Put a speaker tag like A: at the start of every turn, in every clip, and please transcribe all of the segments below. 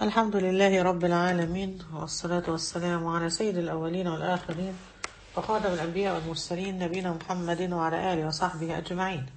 A: الحمد لله رب العالمين والصلاة والسلام على سيد الأولين والآخرين وخاتم الأنبياء والمرسلين نبينا محمد وعلى آله وصحبه أجمعين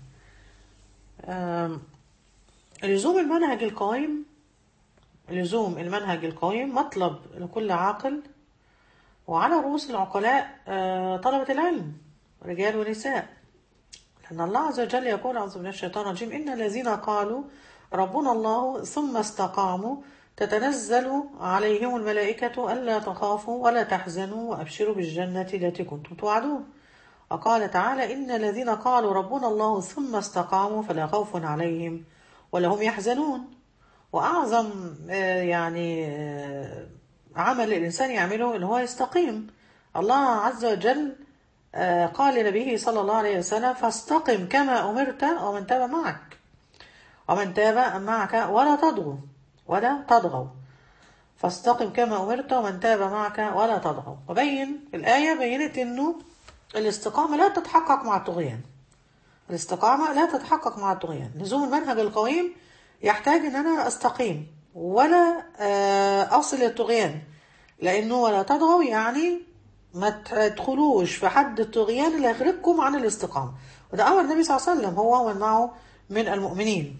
A: آم، لزوم المنهج القائم لزوم المنهج القائم مطلب لكل عاقل وعلى رؤوس العقلاء آه، طلبة العلم رجال ونساء لأن الله عز وجل يقول أعوذ بالله من الشيطان الرجيم إن الذين قالوا ربنا الله ثم استقاموا تتنزل عليهم الملائكة ألا تخافوا ولا تحزنوا وأبشروا بالجنة التي كنتم توعدون وقال تعالى إن الذين قالوا ربنا الله ثم استقاموا فلا خوف عليهم ولا هم يحزنون وأعظم آه، يعني آه، عمل الإنسان يعمله إن هو يستقيم الله عز وجل آه، قال لنبيه صلى الله عليه وسلم فاستقم كما أمرت ومن تاب معك ومن تاب معك ولا تطغوا ولا تطغوا فاستقم كما أمرت ومن تاب معك ولا تطغوا وبين الآية بينت إنه الاستقامة لا تتحقق مع الطغيان الاستقامة لا تتحقق مع الطغيان لزوم المنهج القويم يحتاج ان انا استقيم ولا آه، اصل الطغيان لانه ولا تطغوا يعني ما تدخلوش في حد الطغيان اللي يخرجكم عن الاستقامة وده امر النبي صلى الله عليه وسلم هو ومن معه من المؤمنين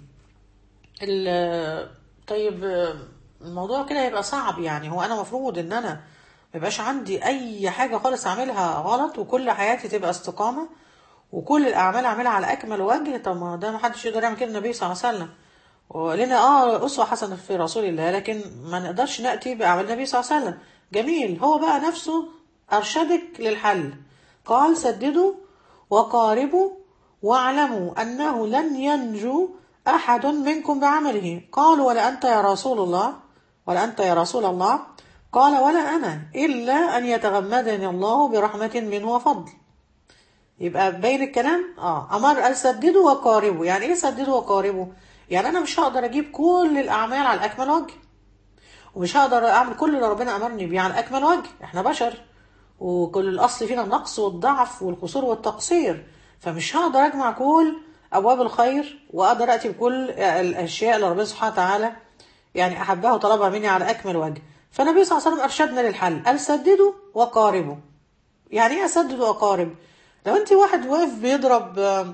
A: ال- طيب آه، الموضوع كده يبقى صعب يعني هو انا مفروض ان انا ما يبقاش عندي اي حاجة خالص اعملها غلط وكل حياتي تبقى استقامة وكل الاعمال اعملها على اكمل وجه طب ما ده ما حدش يقدر يعمل كده النبي صلى الله عليه وسلم ولنا اه اسوه حسنه في رسول الله لكن ما نقدرش ناتي باعمال النبي صلى الله عليه وسلم جميل هو بقى نفسه ارشدك للحل قال سددوا وقاربوا واعلموا انه لن ينجو احد منكم بعمله قالوا ولا انت يا رسول الله ولا انت يا رسول الله قال ولا انا الا ان يتغمدني الله برحمه منه وفضل يبقى باين الكلام اه امر قال سددوا وقاربوا يعني ايه سددوا وقاربوا يعني انا مش هقدر اجيب كل الاعمال على اكمل وجه ومش هقدر اعمل كل اللي ربنا امرني بيه على اكمل وجه احنا بشر وكل الاصل فينا النقص والضعف والقصور والتقصير فمش هقدر اجمع كل ابواب الخير واقدر اتي بكل الاشياء اللي ربنا سبحانه وتعالى يعني احبها وطلبها مني على اكمل وجه فالنبي صلى الله عليه وسلم ارشدنا للحل قال سددوا وقاربوا يعني ايه اسدد واقارب لو انت واحد واقف بيضرب آم،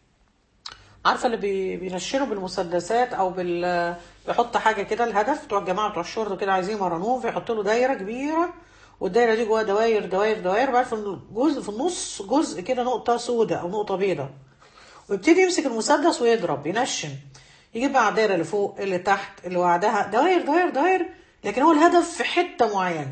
A: عارفه اللي بي- بينشروا بالمسدسات او بال بيحط حاجه كده الهدف بتوع الجماعه بتوع الشرطه كده عايزين يمرنوه فيحط له دايره كبيره والدايره دي جواها دواير دواير دواير وبعد في الجزء في النص جزء كده نقطه سوداء او نقطه بيضاء ويبتدي يمسك المسدس ويضرب ينشن يجيب بقى الدايره اللي فوق اللي تحت اللي بعدها دواير دواير دواير لكن هو الهدف في حته معينه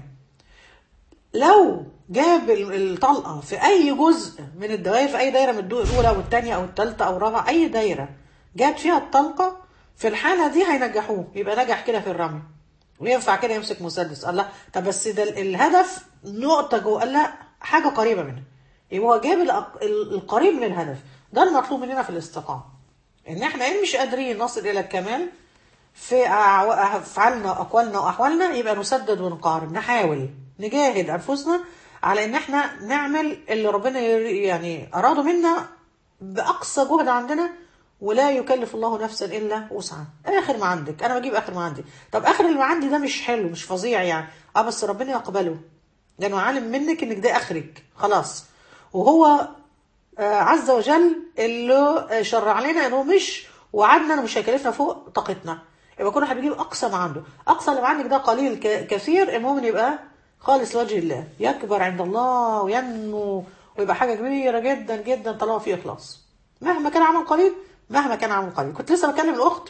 A: لو جاب ال- الطلقه في اي جزء من الدوائر في اي دايره من الدو- الاولى او الثانيه او الثالثه او الرابعه اي دايره جات فيها الطلقه في الحاله دي هينجحوه يبقى نجح كده في الرمي وينفع كده يمسك مسدس قال لا طب بس ده ال- الهدف نقطه جوه قال لا حاجه قريبه منها يبقى هو جاب الأق- ال- القريب من الهدف ده المطلوب مننا في الاستقامه ان احنا ان مش قادرين نصل الى الكمال في أع- افعالنا واقوالنا واحوالنا يبقى نسدد ونقارب نحاول نجاهد انفسنا على ان احنا نعمل اللي ربنا ير- يعني اراده منا باقصى جهد عندنا ولا يكلف الله نفسا الا وسعها اخر ما عندك انا بجيب اخر ما عندي طب اخر اللي عندي ده مش حلو مش فظيع يعني اه بس ربنا يقبله لانه عالم منك انك ده اخرك خلاص وهو آه، عز وجل اللي آه، شرع لنا انه مش وعدنا انه مش هيكلفنا فوق طاقتنا يبقى كل واحد بيجيب اقصى ما عنده اقصى اللي عندك ده قليل ك- كثير المهم إن يبقى خالص لوجه الله يكبر عند الله وينمو ويبقى حاجه كبيره جدا جدا طالما فيه اخلاص مهما كان عمل قليل مهما كان عمل قليل كنت لسه بكلم الاخت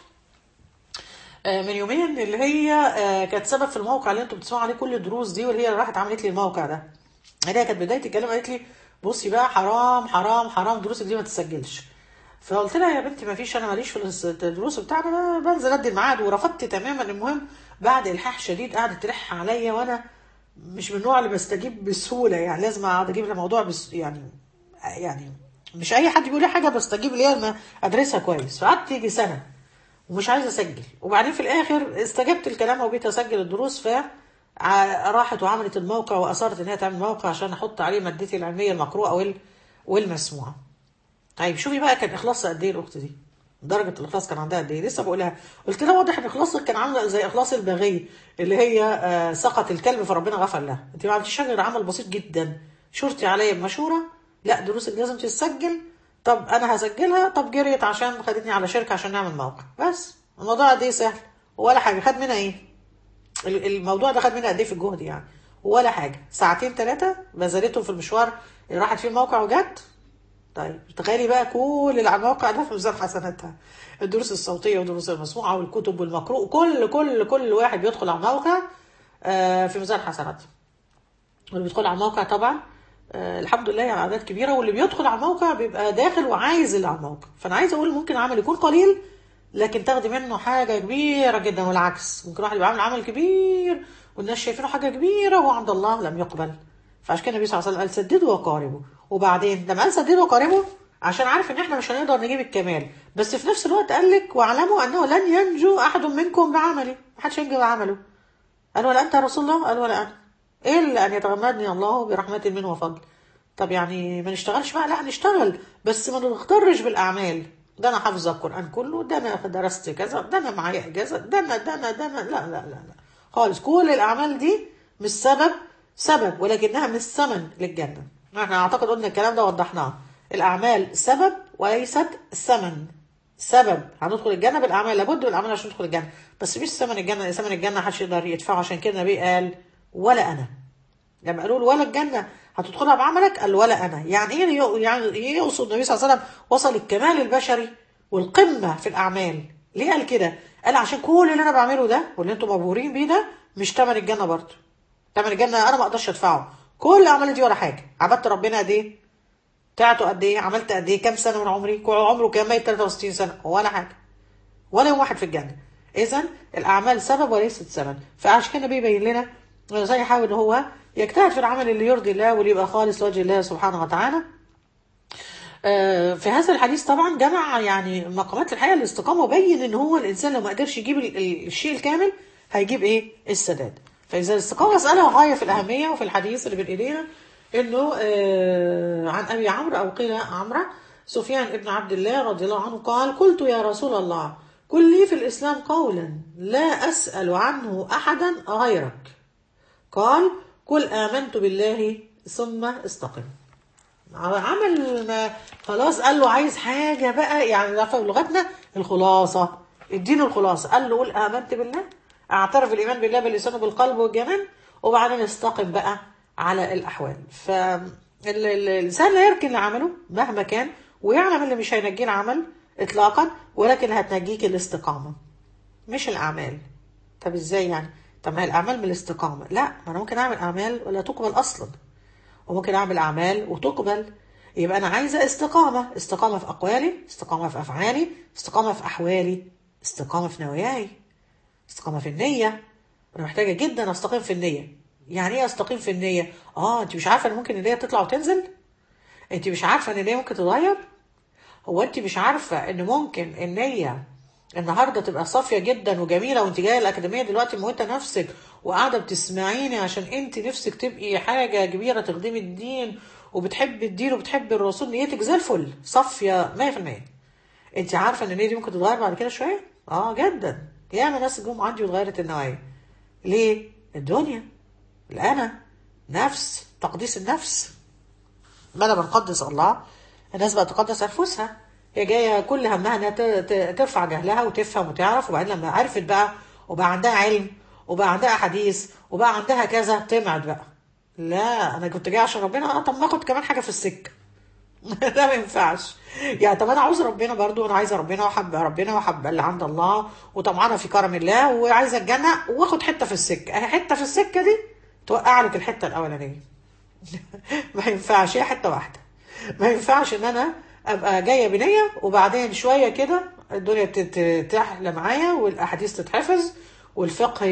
A: آه، من يومين اللي هي آه، كانت سبب في الموقع اللي انتوا بتسمعوا عليه كل الدروس دي واللي هي راحت عملت لي الموقع ده اللي هي كانت بدايه الكلام قالت لي بصي بقى حرام حرام حرام دروسك دي ما تسجلش فقلت لها يا بنتي ما فيش انا ماليش في الس- الدروس بتاعنا أنا بنزل ادي الميعاد ورفضت تماما المهم بعد الحاح شديد قعدت تلح عليا وانا مش من النوع اللي بستجيب بسهوله يعني لازم اقعد اجيب الموضوع بس يعني يعني مش اي حد بيقول لي حاجه بستجيب ليها لما ادرسها كويس فقعدت يجي سنه ومش عايزه اسجل وبعدين في الاخر استجبت الكلام وبقيت اسجل الدروس ف ع- راحت وعملت الموقع واصرت ان هي تعمل موقع عشان احط عليه مادتي العلميه المقروءه وال والمسموعه طيب شوفي بقى كان اخلاصها قد ايه الاخت دي درجة الإخلاص كان عندها قد إيه؟ لسه بقولها قلت لها واضح إن إخلاصك كان عاملة زي إخلاص البغي اللي هي آه سقط الكلب فربنا غفر لها أنت ما عملتيش غير عمل بسيط جدا شرتي عليا بمشورة لا دروسك لازم تتسجل طب أنا هسجلها طب جريت عشان خدتني على شركة عشان نعمل موقع بس الموضوع قد إيه سهل ولا حاجة خد منها إيه؟ الموضوع ده خد منها قد إيه في الجهد يعني ولا حاجة ساعتين ثلاثة بذلتهم في المشوار اللي راحت فيه الموقع وجت طيب تخيلي بقى كل اللي على الموقع ده في ميزان حسناتها الدروس الصوتيه والدروس المسموعه والكتب والمقروء كل كل كل واحد بيدخل على الموقع آه، في ميزان حسناته واللي بيدخل على الموقع طبعا آه، الحمد لله يعني اعداد كبيره واللي بيدخل على الموقع بيبقى داخل وعايز اللي على الموقع فانا عايزه اقول ممكن عمل يكون قليل لكن تاخدي منه حاجه كبيره جدا والعكس ممكن واحد يبقى عامل عمل كبير والناس شايفينه حاجه كبيره وهو عند الله لم يقبل فعشان كده النبي صلى الله عليه وسلم قال سددوا وقاربوا وبعدين لما قال سددوا وقاربوا عشان عارف ان احنا مش هنقدر نجيب الكمال بس في نفس الوقت قال لك واعلموا انه لن ينجو احد منكم بعمله محدش ينجو بعمله قال ولا انت يا رسول الله قال ولا انا الا ان يتغمدني الله برحمه منه وفضل طب يعني ما نشتغلش بقى لا نشتغل بس ما نغترش بالاعمال ده انا حافظه القران كله ده انا درست كذا ده انا معايا اجازه ده انا ده انا ده انا لا لا لا لا خالص كل الاعمال دي مش سبب سبب ولكنها مش ثمن للجنه احنا اعتقد قلنا الكلام ده وضحناه الاعمال سبب وليست ثمن سبب هندخل الجنه بالاعمال لابد من الاعمال عشان ندخل الجنه بس مش ثمن الجنه ثمن الجنه محدش يقدر يدفعه عشان كده النبي قال ولا انا لما قالوا له ولا الجنه هتدخلها بعملك قال ولا انا يعني ايه يعني ايه يقصد النبي صلى الله عليه وسلم وصل الكمال البشري والقمه في الاعمال ليه قال كده قال عشان كل اللي انا بعمله ده واللي انتم مبهورين بيه ده مش ثمن الجنه برضه ثمن الجنه انا ما اقدرش ادفعه كل اعمالي دي ولا حاجه عبدت ربنا قد ايه طلعته قد ايه عملت قد ايه كام سنه من عمري عمره كام ميت 63 سنه ولا حاجه ولا يوم واحد في الجنه اذا الاعمال سبب وليست ثمن فعشان كده بيبين لنا ازاي يحاول ان هو يجتهد في العمل اللي يرضي الله واللي يبقى خالص لوجه الله سبحانه وتعالى في هذا الحديث طبعا جمع يعني مقامات الحياه الاستقامه وبين ان هو الانسان لو ما قدرش يجيب الشيء الكامل هيجيب ايه السداد فاذا الاستقامه مساله غايه في الاهميه وفي الحديث اللي بين ايدينا انه آه عن ابي عمرو او قيل عمرو سفيان ابن عبد الله رضي الله عنه قال قلت يا رسول الله قل لي في الاسلام قولا لا اسال عنه احدا غيرك قال قل امنت بالله ثم استقم عمل ما خلاص قال له عايز حاجه بقى يعني في لغتنا الخلاصه اديله الخلاصه قال له قل امنت بالله اعترف الايمان بالله باللسان وبالقلب والجنان وبعدين استقم بقى على الاحوال فالانسان لا يركن لعمله مهما كان ويعلم اللي مش هينجيه العمل اطلاقا ولكن هتنجيك الاستقامه مش الاعمال طب ازاي يعني طب ما هي الاعمال من الاستقامه لا ما انا ممكن اعمل اعمال ولا تقبل اصلا وممكن اعمل اعمال وتقبل يبقى انا عايزه استقامه استقامه في اقوالي استقامه في افعالي استقامه في احوالي استقامه في نواياي استقامه في النيه انا محتاجه جدا استقيم في النيه يعني ايه استقيم في النيه اه انت مش عارفه ان ممكن النيه تطلع وتنزل انت مش عارفه ان النيه ممكن تتغير هو انت مش عارفه ان ممكن النيه النهارده تبقى صافيه جدا وجميله وانت جايه الاكاديميه دلوقتي موته نفسك وقاعده بتسمعيني عشان انت نفسك تبقي حاجه كبيره تخدمي الدين وبتحبي الدين وبتحبي الرسول نيتك زي الفل صافيه 100% انت عارفه ان النيه دي ممكن تتغير بعد كده شويه اه جدا ياما ناس جم عندي واتغيرت النوايا ليه الدنيا الأنا نفس تقديس النفس ما انا بنقدس الله الناس بقى تقدس أنفسها هي جاية كل همها انها ترفع جهلها وتفهم وتعرف وبعدين لما عرفت بقى وبقى عندها علم وبقى عندها حديث وبقى عندها كذا طمعت بقى لا انا كنت جاي عشان ربنا اه طب ما اخد كمان حاجه في السكه ده ما ينفعش يعني طب انا عاوز ربنا برضو وانا عايزه ربنا واحب ربنا واحب اللي عند الله وطمعانه في كرم الله وعايزه الجنه واخد حته في السكه اهي حته في السكه دي توقع لك الحته الاولانيه ما ينفعش هي حته واحده ما ينفعش ان انا ابقى جايه بنيه وبعدين شويه كده الدنيا تحلى معايا والاحاديث تتحفظ والفقه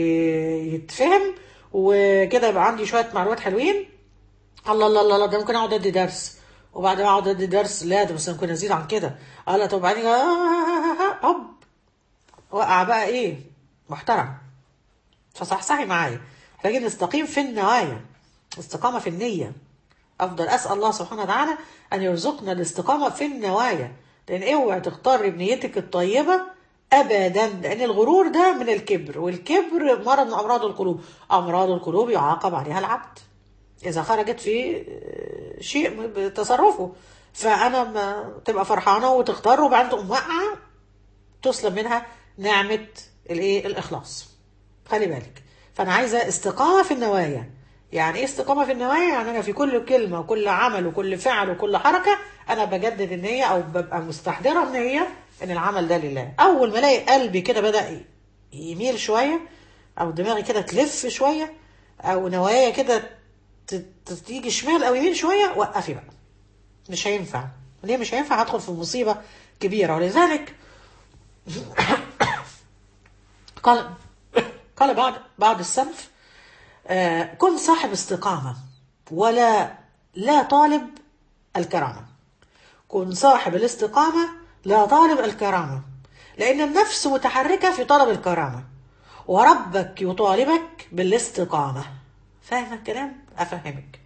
A: يتفهم وكده يبقى عندي شويه معلومات حلوين الله الله الله ده ممكن اقعد ادي درس وبعد ما اقعد ادي درس لا ده بس ممكن ازيد عن كده قال طب بعدين هوب وقع بقى ايه محترم فصحصحي معايا محتاجين نستقيم في النوايا استقامه في النيه افضل اسال الله سبحانه وتعالى ان يرزقنا الاستقامه في النوايا لان اوعي تختاري بنيتك الطيبه ابدا لان الغرور ده من الكبر والكبر مرض من امراض القلوب امراض القلوب يعاقب عليها العبد اذا خرجت في شيء بتصرفه فانا ما تبقى فرحانه وتختار وبعدين تقوم واقعه تسلب منها نعمه الايه الاخلاص خلي بالك فانا عايزه استقامه في النوايا يعني ايه استقامه في النوايا يعني انا في كل كلمه وكل عمل وكل فعل وكل حركه انا بجدد النيه او ببقى مستحضره النيه ان العمل ده لله اول ما الاقي قلبي كده بدا يميل شويه او دماغي كده تلف شويه او نوايا كده تيجي شمال او يمين شويه وقفي بقى مش هينفع ليه مش هينفع هدخل في مصيبه كبيره ولذلك قال قال بعض بعض السلف آه كن صاحب استقامة ولا لا طالب الكرامة كن صاحب الاستقامة لا طالب الكرامة لأن النفس متحركة في طلب الكرامة وربك يطالبك بالاستقامة فاهم الكلام؟ أفهمك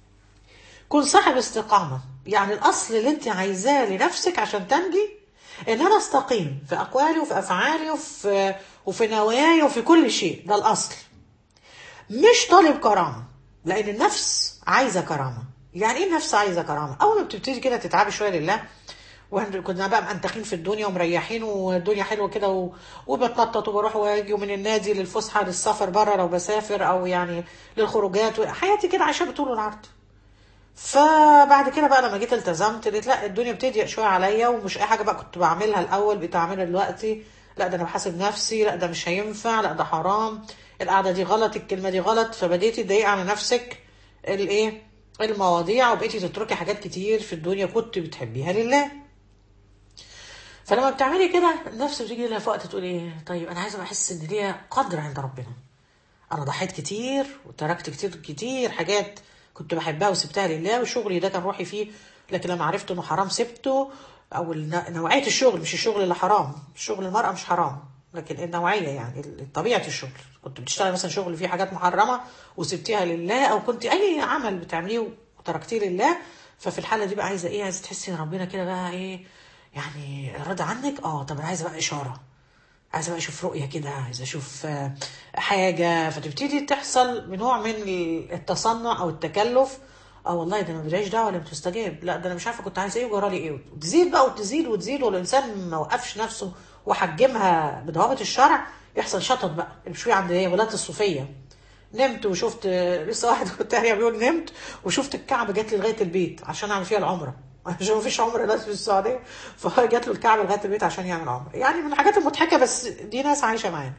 A: كن صاحب استقامة يعني الأصل اللي أنت عايزاه لنفسك عشان تنجي ان انا استقيم في اقوالي وفي افعالي وفي وفي نواياي وفي كل شيء ده الاصل مش طالب كرامه لان النفس عايزه كرامه يعني ايه النفس عايزه كرامه اول ما بتبتدي كده تتعبي شويه لله وكنا بقى منتخين في الدنيا ومريحين والدنيا حلوه كده و... وبتنطط وبروح واجي ومن النادي للفسحه للسفر بره لو بسافر او يعني للخروجات حياتي كده عايشه بطول العرض فبعد كده بقى لما جيت التزمت لقيت لا الدنيا بتضيق شويه عليا ومش اي حاجه بقى كنت بعملها الاول بقيت اعملها دلوقتي لا ده انا بحاسب نفسي لا ده مش هينفع لا ده حرام القعده دي غلط الكلمه دي غلط فبديتي تضايقي على نفسك الايه المواضيع وبقيتي تتركي حاجات كتير في الدنيا كنت بتحبيها لله فلما بتعملي كده النفس بتيجي لها في وقت تقول ايه طيب انا عايزه احس ان ليا قدر عند ربنا انا ضحيت كتير وتركت كتير كتير حاجات كنت بحبها وسبتها لله وشغلي ده كان روحي فيه لكن لما عرفت انه حرام سبته او نوعيه الشغل مش الشغل اللي حرام شغل المراه مش حرام لكن النوعيه يعني طبيعه الشغل كنت بتشتغلي مثلا شغل فيه حاجات محرمه وسبتيها لله او كنت اي عمل بتعمليه وتركتيه لله ففي الحاله دي بقى عايزه ايه عايزه تحسي ان ربنا كده بقى ايه يعني راضي عنك اه طب انا عايزه بقى اشاره عايزه بقى اشوف رؤيه كده عايزه اشوف حاجه فتبتدي تحصل بنوع من التصنع او التكلف اه والله ده ما بلاش دعوه لم تستجاب لا ده انا مش عارفه كنت عايزه ايه وجرى لي ايه وتزيد بقى وتزيد وتزيد والانسان ما وقفش نفسه وحجمها بضوابط الشرع يحصل شطط بقى شويه عند ايه ولاد الصوفيه نمت وشفت لسه واحد كنت بيقول نمت وشفت الكعبه جت لي لغايه البيت عشان اعمل فيها العمره عشان ما فيش عمر ناس في السعوديه فجات له الكعبه لغايه البيت عشان يعمل عمره يعني من الحاجات المضحكه بس دي ناس عايشه معانا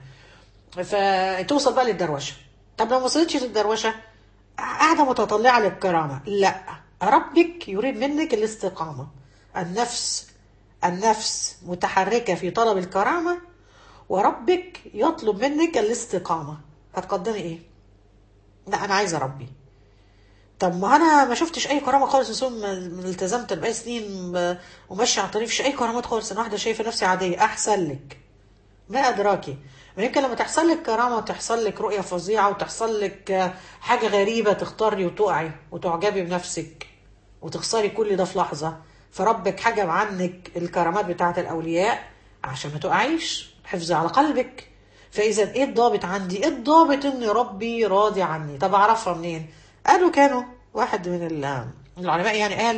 A: فتوصل بقى للدروشه طب لو ما وصلتش للدروشه قاعده متطلعه للكرامه لا ربك يريد منك الاستقامه النفس النفس متحركه في طلب الكرامه وربك يطلب منك الاستقامه هتقدمي ايه لا انا عايزه ربي طب ما انا ما شفتش اي كرامه خالص من من التزمت بقى سنين وماشيه على الطريق مفيش اي كرامات خالص انا واحده شايفه نفسي عاديه احسن لك ما ادراكي ما يمكن لما تحصل لك كرامه وتحصل لك رؤيه فظيعه وتحصل لك حاجه غريبه تختاري وتقعي وتعجبي بنفسك وتخسري كل ده في لحظه فربك حجب عنك الكرامات بتاعه الاولياء عشان ما تقعيش حفظ على قلبك فاذا ايه الضابط عندي ايه الضابط ان ربي راضي عني طب اعرفها منين قالوا كانوا واحد من العلماء يعني قال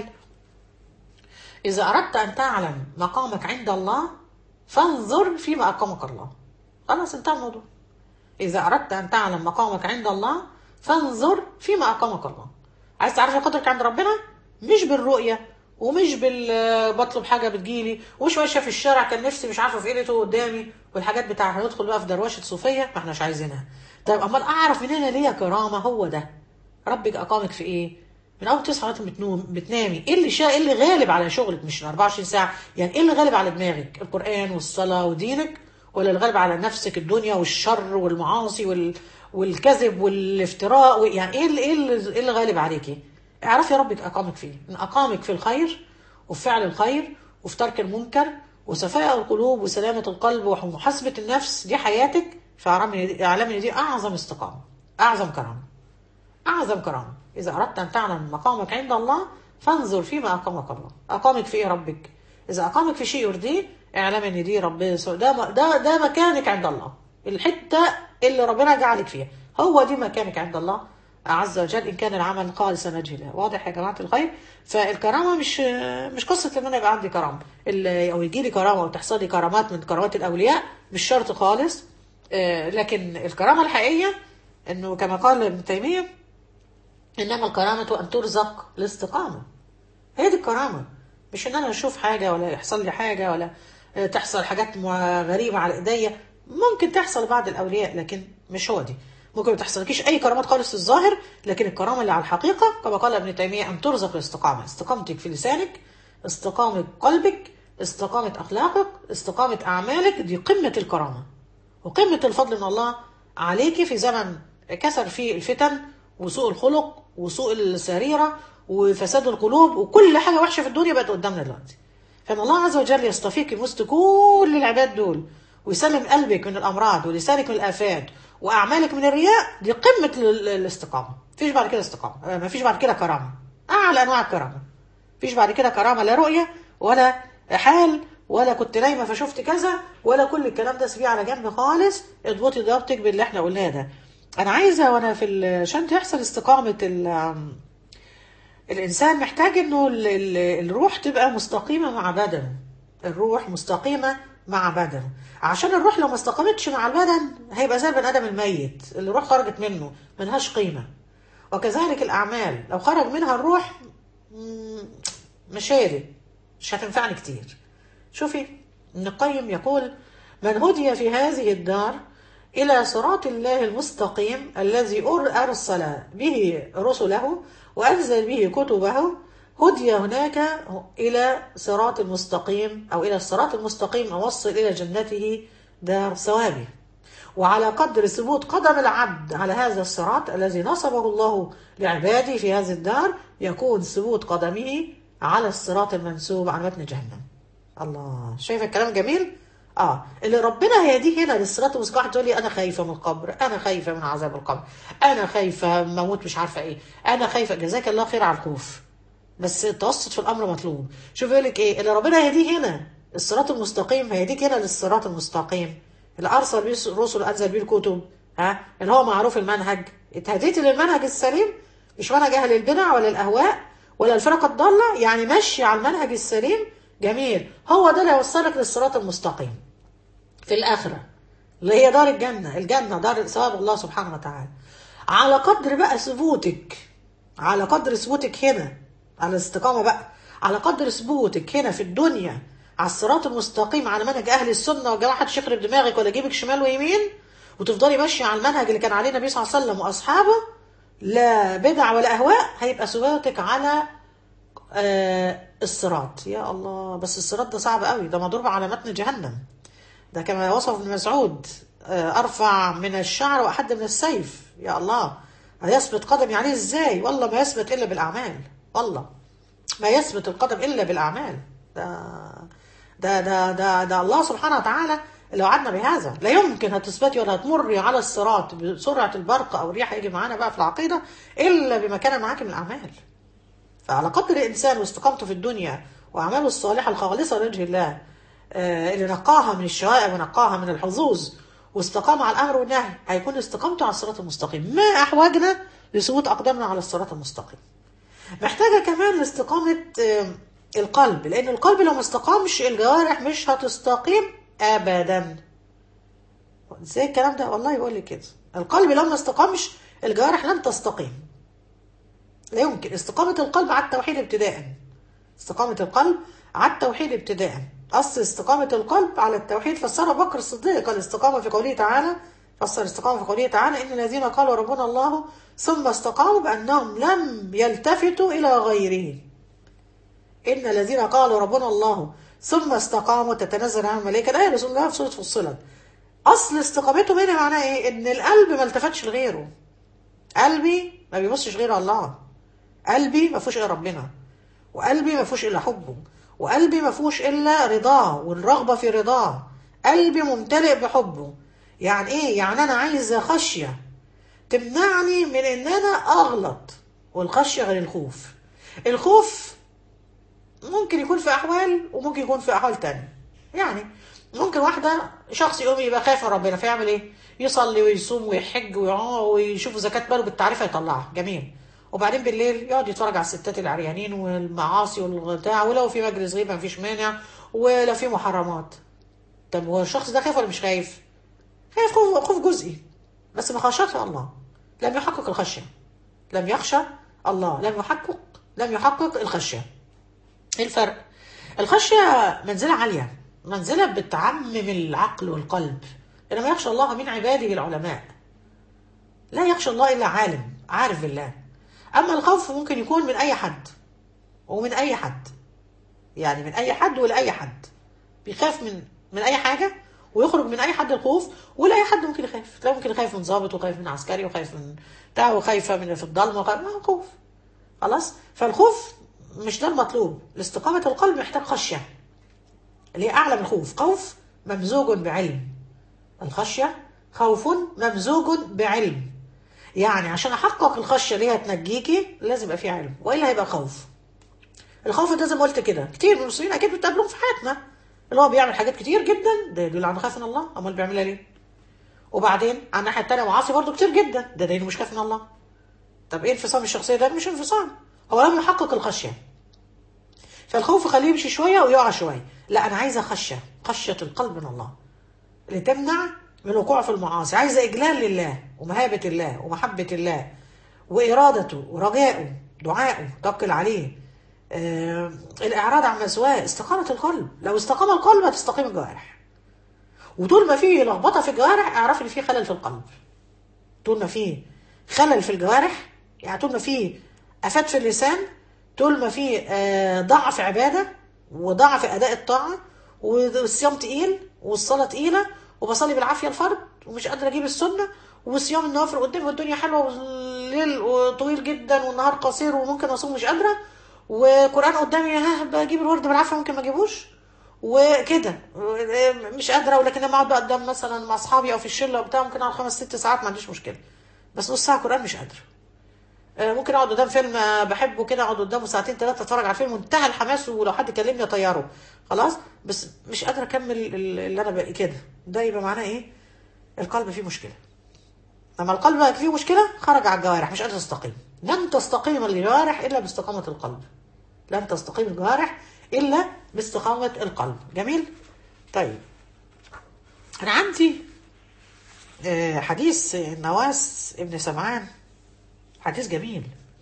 A: إذا أردت أن تعلم مقامك عند الله فانظر فيما أقامك الله خلاص انتهى الموضوع إذا أردت أن تعلم مقامك عند الله فانظر فيما أقامك الله عايز تعرف قدرك عند ربنا مش بالرؤية ومش بال بطلب حاجة بتجيلي ومش ماشية في الشارع كان نفسي مش عارفة في ايه لقيته قدامي والحاجات بتاعها هندخل بقى في دروشة صوفية ما احناش عايزينها طيب أمال أعرف منين أنا ليا كرامة هو ده ربك اقامك في ايه من اول تصحى لغايه بتنوم بتنامي ايه اللي شا... ايه اللي غالب على شغلك مش 24 ساعه يعني ايه اللي غالب على دماغك القران والصلاه ودينك ولا اللي غالب على نفسك الدنيا والشر والمعاصي وال... والكذب والافتراء و... يعني ايه اللي ايه اللي, إيه اللي غالب عليكي اعرفي ربك اقامك فيه ان اقامك في الخير وفي فعل الخير وفي ترك المنكر وصفاء القلوب وسلامه القلب ومحاسبه النفس دي حياتك فاعلمي ان دي اعظم استقامه اعظم كرامه أعظم كرامة إذا أردت أن تعلم مقامك عند الله فانظر فيما أقامك الله أقامك في إيه ربك اذا اقامك في شيء يرضيه اعلم ان دي ربنا سو- ده م- ده ده مكانك عند الله الحته اللي ربنا جعلك فيها هو دي مكانك عند الله عز وجل ان كان العمل خالصا لوجه الله واضح يا جماعه الخير فالكرامه مش مش قصه ان انا يبقى عندي كرامه ال- او يجي لي كرامه او تحصل لي كرامات من كرامات الاولياء مش شرط خالص آه، لكن الكرامه الحقيقيه انه كما قال ابن تيميه انما الكرامه ان ترزق الاستقامه هي دي الكرامة مش ان انا اشوف حاجة ولا يحصل لي حاجة ولا آه، تحصل حاجات مع- غريبة على ايديا ممكن تحصل لبعض الاولياء لكن مش هو دي ممكن ما تحصلكيش اي كرامات خالص في الظاهر لكن الكرامة اللي على الحقيقة كما قال ابن تيمية ان ترزق الاستقامة استقامتك في لسانك استقامة قلبك استقامة اخلاقك استقامة اعمالك دي قمة الكرامة وقمة الفضل من الله عليك في زمن كثر فيه الفتن وسوء الخلق وسوء السريرة وفساد القلوب وكل حاجة وحشة في الدنيا بقت قدامنا دلوقتي فإن الله عز وجل يصطفيك في وسط كل العباد دول ويسلم قلبك من الأمراض ولسانك من الآفات وأعمالك من الرياء دي قمة ال- ال- الاستقامة مفيش بعد كده استقامة آه، مفيش بعد كده كرامة أعلى أنواع الكرامة مفيش بعد كده كرامة لا رؤية ولا حال ولا كنت نايمة فشفت كذا ولا كل الكلام ده سيبيه على جنب خالص اضبطي ضبطك باللي احنا قلناه ده انا عايزة وانا في ال- عشان تحصل استقامة ال- الانسان محتاج انه ال- ال- الروح تبقى مستقيمة مع بدنه الروح مستقيمة مع بدنه عشان الروح لو ما استقامتش مع البدن هيبقى زي البني ادم الميت اللي الروح خرجت منه ملهاش قيمة وكذلك الاعمال لو خرج منها الروح مم، مش هي دي مش هتنفعني كتير شوفي ابن القيم يقول من هدي في هذه الدار إلى صراط الله المستقيم الذي أر- أرسل به رسله وأنزل به كتبه هدي هناك إلى صراط المستقيم أو إلى الصراط المستقيم أوصل إلى جنته دار ثوابه وعلى قدر ثبوت قدم العبد على هذا الصراط الذي نصبه الله لعباده في هذه الدار يكون ثبوت قدمه على الصراط المنسوب عن متن جهنم الله شايفه الكلام جميل اه اللي ربنا هيهديه هنا للصراط المستقيم واحد تقول لي انا خايفه من القبر انا خايفه من عذاب القبر انا خايفه من موت مش عارفه ايه انا خايفه جزاك الله خير على الخوف بس التوسط في الامر مطلوب شوف يقول لك ايه اللي ربنا هيهديه هنا الصراط المستقيم هيهديك هنا للصراط المستقيم اللي ارسل به الرسل انزل به الكتب ها اللي هو معروف المنهج اتهديتي للمنهج السليم مش منهج اهل البدع ولا الاهواء ولا الفرق الضاله يعني مشي على المنهج السليم جميل هو ده اللي هيوصلك للصراط المستقيم في الآخرة اللي هي دار الجنة الجنة دار ثواب الله سبحانه وتعالى على قدر بقى ثبوتك على قدر ثبوتك هنا على الاستقامة بقى على قدر ثبوتك هنا في الدنيا على الصراط المستقيم على منهج أهل السنة والجماعة محدش يخرب دماغك ولا يجيبك شمال ويمين وتفضلي ماشية على المنهج اللي كان عليه النبي صلى الله عليه وسلم وأصحابه لا بدع ولا أهواء هيبقى ثباتك على آه الصراط يا الله بس الصراط ده صعب قوي ده مضروب على متن جهنم ده كما وصف ابن مسعود آه، ارفع من الشعر واحد من السيف يا الله هيثبت قدمي عليه ازاي والله ما يثبت الا بالاعمال والله ما يثبت القدم الا بالاعمال ده ده ده ده, ده الله سبحانه وتعالى اللي وعدنا بهذا لا يمكن هتثبتي ولا هتمري على الصراط بسرعه البرق او الريح هيجي معانا بقى في العقيده الا بما كان معاك من الاعمال فعلى قدر الإنسان واستقامته في الدنيا وأعماله الصالحة الخالصة لوجه الله آه، اللي نقاها من الشوائب ونقاها من الحظوظ واستقام على الأمر والنهي هيكون استقامته على الصراط المستقيم ما أحوجنا لثبوت أقدامنا على الصراط المستقيم محتاجة كمان لاستقامة آه، القلب لأن القلب لو ما استقامش الجوارح مش هتستقيم أبدا ازاي الكلام ده والله يقول لي كده القلب لو ما استقامش الجوارح لن تستقيم لا يمكن استقامة القلب على التوحيد ابتداء استقامة القلب على التوحيد ابتداء أصل استقامة القلب على التوحيد فسرها بكر الصديق الاستقامة في قوله تعالى فسر الاستقامة في قوله تعالى إن الذين قالوا ربنا الله ثم استقاموا بأنهم لم يلتفتوا إلى غيره إن الذين قالوا ربنا الله ثم استقاموا تتنزل عنهم الملائكة الآية رسول الله في سورة فصلت أصل استقامتهم هنا معناه إيه؟ إن القلب ما التفتش لغيره قلبي ما بيبصش غير الله قلبي ما فيهوش الا ربنا وقلبي ما فيهوش الا حبه وقلبي ما فيهوش الا رضاه والرغبه في رضاه قلبي ممتلئ بحبه يعني ايه يعني انا عايزه خشيه تمنعني من ان انا اغلط والخشيه غير الخوف الخوف ممكن يكون في احوال وممكن يكون في احوال تانية يعني ممكن واحده شخص يقوم يبقى خايف من ربنا فيعمل ايه يصلي ويصوم ويحج ويع- ويشوف زكاه ماله بالتعريفه يطلعها جميل وبعدين بالليل يقعد يتفرج على الستات العريانين والمعاصي والبتاع ولو في مجلس غيبه مفيش مانع ولو في محرمات طب هو الشخص ده خايف ولا مش خايف؟ خايف خوف خوف جزئي بس ما خشاش الله لم يحقق الخشيه لم يخشى الله لم يحقق لم يحقق الخشيه ايه الفرق؟ الخشيه منزله عاليه منزله بتعمم العقل والقلب انما يخشى الله من عباده العلماء لا يخشى الله الا عالم عارف بالله اما الخوف ممكن يكون من اي حد ومن اي حد يعني من اي حد ولاي حد بيخاف من من اي حاجه ويخرج من اي حد الخوف ولا اي حد ممكن يخاف تلاقي ممكن يخاف من ضابط وخايف من عسكري وخايف من بتاع وخايفه من في الضلمه وخايف ما هو خوف خلاص فالخوف مش ده المطلوب لاستقامه القلب محتاج خشيه اللي هي اعلى من الخوف خوف ممزوج بعلم الخشيه خوف ممزوج بعلم يعني عشان احقق الخشيه اللي هي تنجيكي لازم يبقى فيه علم والا هيبقى خوف الخوف ده زي ما قلت كده كتير من المسلمين اكيد بتقابلهم في حياتنا اللي هو بيعمل حاجات كتير جدا ده يدل على خاف من الله امال بيعملها ليه وبعدين على الناحيه الثانيه معاصي برضه كتير جدا ده دليل مش خايف من الله طب ايه انفصام الشخصيه ده مش انفصام هو لم يحقق الخشيه فالخوف خليه يمشي شويه ويقع شويه لا انا عايزه خشيه خشيه القلب من الله اللي تمنع من الوقوع في المعاصي عايزه اجلال لله ومهابه الله ومحبه الله وارادته ورجائه دعائه توكل عليه آه الاعراض عن مسواه استقامه القلب لو استقام القلب هتستقيم الجوارح وطول ما فيه لخبطه في الجوارح اعرف ان في خلل في القلب طول ما فيه خلل في الجوارح يعني طول ما فيه افات في اللسان طول ما فيه آه ضعف عباده وضعف اداء الطاعه والصيام تقيل والصلاه تقيله وبصلي بالعافيه الفرض ومش قادره اجيب السنه وصيام النوافل قدامي والدنيا حلوه والليل طويل جدا والنهار قصير وممكن اصوم مش قادره وقران قدامي ها بجيب الورد بالعافيه ممكن ما اجيبوش وكده مش قادره ولكن لما اقعد بقى قدام مثلا مع اصحابي او في الشله وبتاع ممكن اقعد خمس ست ساعات ما عنديش مشكله بس نص ساعه قران مش قادره ممكن اقعد قدام فيلم بحبه كده اقعد قدامه ساعتين ثلاثه اتفرج على الفيلم منتهى الحماس ولو حد كلمني اطيره خلاص بس مش قادره اكمل اللي انا بقى كده ده يبقى معناه ايه القلب فيه مشكله لما القلب بقى فيه مشكله خرج على الجوارح مش قادر تستقيم لن تستقيم الجوارح الا باستقامه القلب لن تستقيم الجوارح الا باستقامه القلب جميل طيب انا عندي حديث النواس ابن سمعان حديث جميل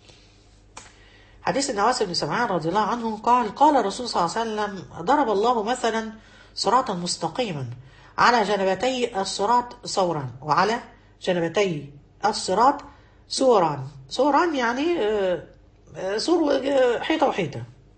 A: حديث النواس بن سمعان رضي الله عنه قال قال الرسول صلى الله عليه وسلم ضرب الله مثلا صراطا مستقيما على جنبتي الصراط صورا وعلى جنبتي الصراط سوران سوران يعني سور حيطة وحيطة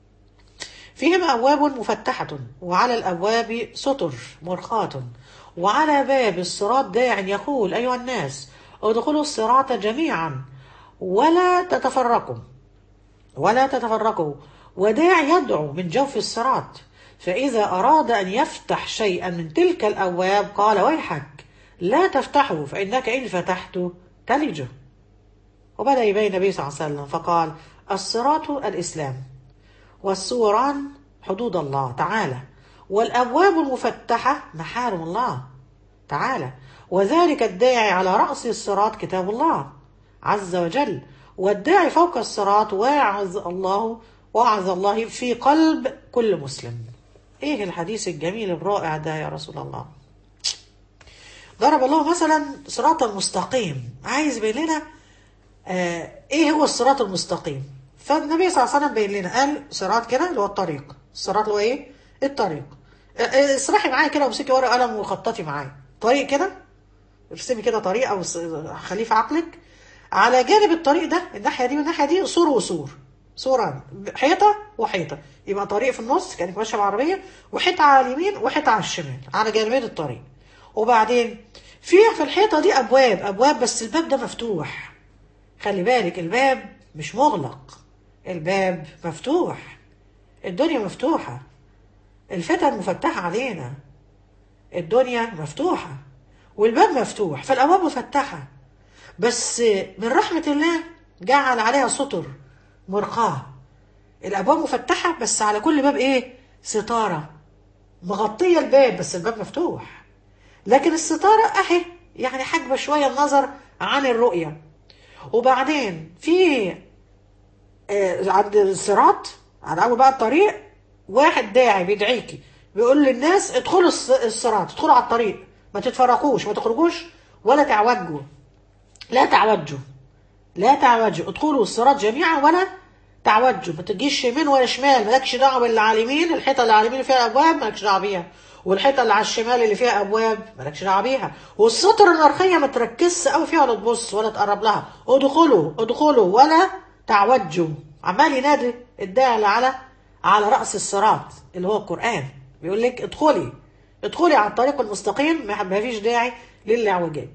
A: فيهما أبواب مفتحة وعلى الأبواب سطر مرخاة وعلى باب الصراط داع يقول أيها الناس ادخلوا الصراط جميعا ولا تتفرقوا ولا تتفرقوا وداع يدعو من جوف الصراط فإذا أراد أن يفتح شيئا من تلك الأبواب قال ويحك لا تفتحه فإنك إن فتحته تلجه وبدأ يبين النبي صلى الله عليه وسلم فقال الصراط الإسلام والسوران حدود الله تعالى والأبواب المفتحة محارم الله تعالى وذلك الداعي على رأس الصراط كتاب الله عز وجل والداعي فوق الصراط واعظ الله واعظ الله في قلب كل مسلم ايه الحديث الجميل الرائع ده يا رسول الله ضرب الله مثلا صراطا مستقيم عايز يبين لنا آه ايه هو الصراط المستقيم فالنبي صلى الله عليه وسلم بين لنا قال صراط كده اللي هو الطريق الصراط اللي هو ايه الطريق اسرحي معايا كده وامسكي ورقه قلم وخططي معايا طريق كده ارسمي كده طريق او خليه في عقلك على جانب الطريق ده الناحيه دي والناحيه دي سور وسور سوران حيطه وحيطه يبقى طريق في النص كانك ماشيه بعربيه وحيطه على اليمين وحيطه على الشمال على جانبين الطريق وبعدين في في الحيطه دي ابواب ابواب بس الباب ده مفتوح خلي بالك الباب مش مغلق الباب مفتوح الدنيا مفتوحه الفتن مفتحه علينا الدنيا مفتوحه والباب مفتوح فالابواب مفتحه بس من رحمة الله جعل عليها سطر مرقاة الابواب مفتحه بس على كل باب ايه ستاره مغطيه الباب بس الباب مفتوح لكن الستاره اهي يعني حاجبه شويه النظر عن الرؤيه وبعدين في آه، عند الصراط على اول بقى الطريق واحد داعي بيدعيكي بيقول للناس ادخلوا الص- الصراط ادخلوا على الطريق ما تتفرقوش ما تخرجوش ولا تعوجوا لا تعوجوا لا تعوجوا ادخلوا الصراط جميعا ولا تعوجوا ما تجيش يمين ولا شمال مالكش دعوه باللي على اليمين الحيطه اللي على اليمين اللي فيها ابواب مالكش دعوه بيها والحيطه اللي على الشمال اللي فيها ابواب مالكش دعوه بيها والسطر النرخيه ما تركزش قوي فيها ولا تبص ولا تقرب لها ادخلوا ادخلوا ولا تعوجوا عمال ينادي الداعي اللي على على راس الصراط اللي هو القران بيقول لك ادخلي ادخلي على الطريق المستقيم ما ما فيش داعي للاعوجاج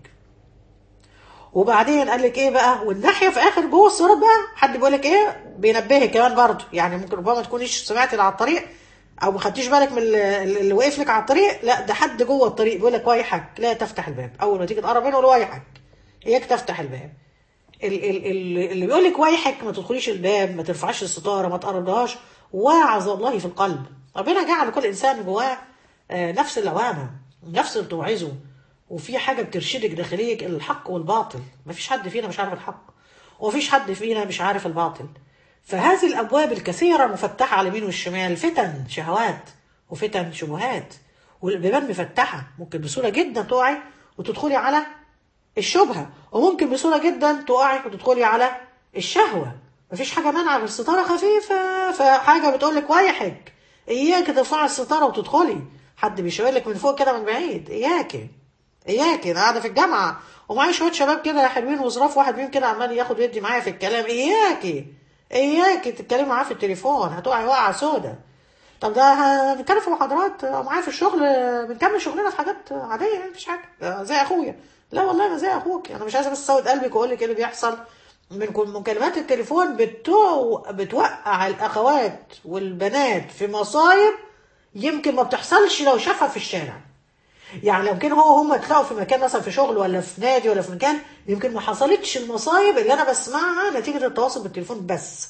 A: وبعدين قال لك ايه بقى والناحيه في اخر جوه الصراط بقى حد بيقول لك ايه بينبهك كمان برضه يعني ممكن ربما ما تكونيش سمعتي اللي على الطريق او ما خدتيش بالك من اللي اللي واقف لك على الطريق لا ده حد جوه الطريق بيقول لك ويحك لا تفتح الباب اول ما تيجي تقرب منه يقول ويحك اياك تفتح الباب ال- ال- ال- اللي بيقول لك ويحك ما تدخليش الباب ما ترفعش الستاره ما تقربلهاش وعظ الله في القلب ربنا جعل كل انسان جواه آه، نفس اللوامه نفس اللي بتوعظه وفي حاجه بترشدك داخليك الحق والباطل ما فيش حد فينا مش عارف الحق ومفيش حد فينا مش عارف الباطل فهذه الابواب الكثيره مفتحه على اليمين والشمال فتن شهوات وفتن شبهات والبيبان مفتحه ممكن بسهوله جدا تقعي وتدخلي على الشبهة وممكن بسهولة جدا تقعي وتدخلي على الشهوة مفيش حاجة مانعة غير ستارة خفيفة فحاجة بتقولك ويحك إياك ترفعي الستارة وتدخلي حد بيشاور لك من فوق كده من بعيد إياك إياك أنا قاعدة في الجامعة ومعايا شوية شباب كده حلوين وظراف واحد فيهم كده عمال ياخد ويدي معايا في الكلام إياك إياك تتكلمي معاه في التليفون هتقعي وقعة سودة طب ده هنتكلم في محاضرات معايا في الشغل بنكمل شغلنا في حاجات عاديه يعني مفيش حاجه زي اخويا لا والله انا زي اخوك انا مش عايزه بس اسود قلبك واقول لك ايه اللي بيحصل من كل مكالمات التليفون بتو... بتوقع الاخوات والبنات في مصايب يمكن ما بتحصلش لو شافها في الشارع يعني لو كان هو هم اتلاقوا في مكان مثلا في شغل ولا في نادي ولا في مكان يمكن ما حصلتش المصايب اللي انا بسمعها نتيجه التواصل بالتليفون بس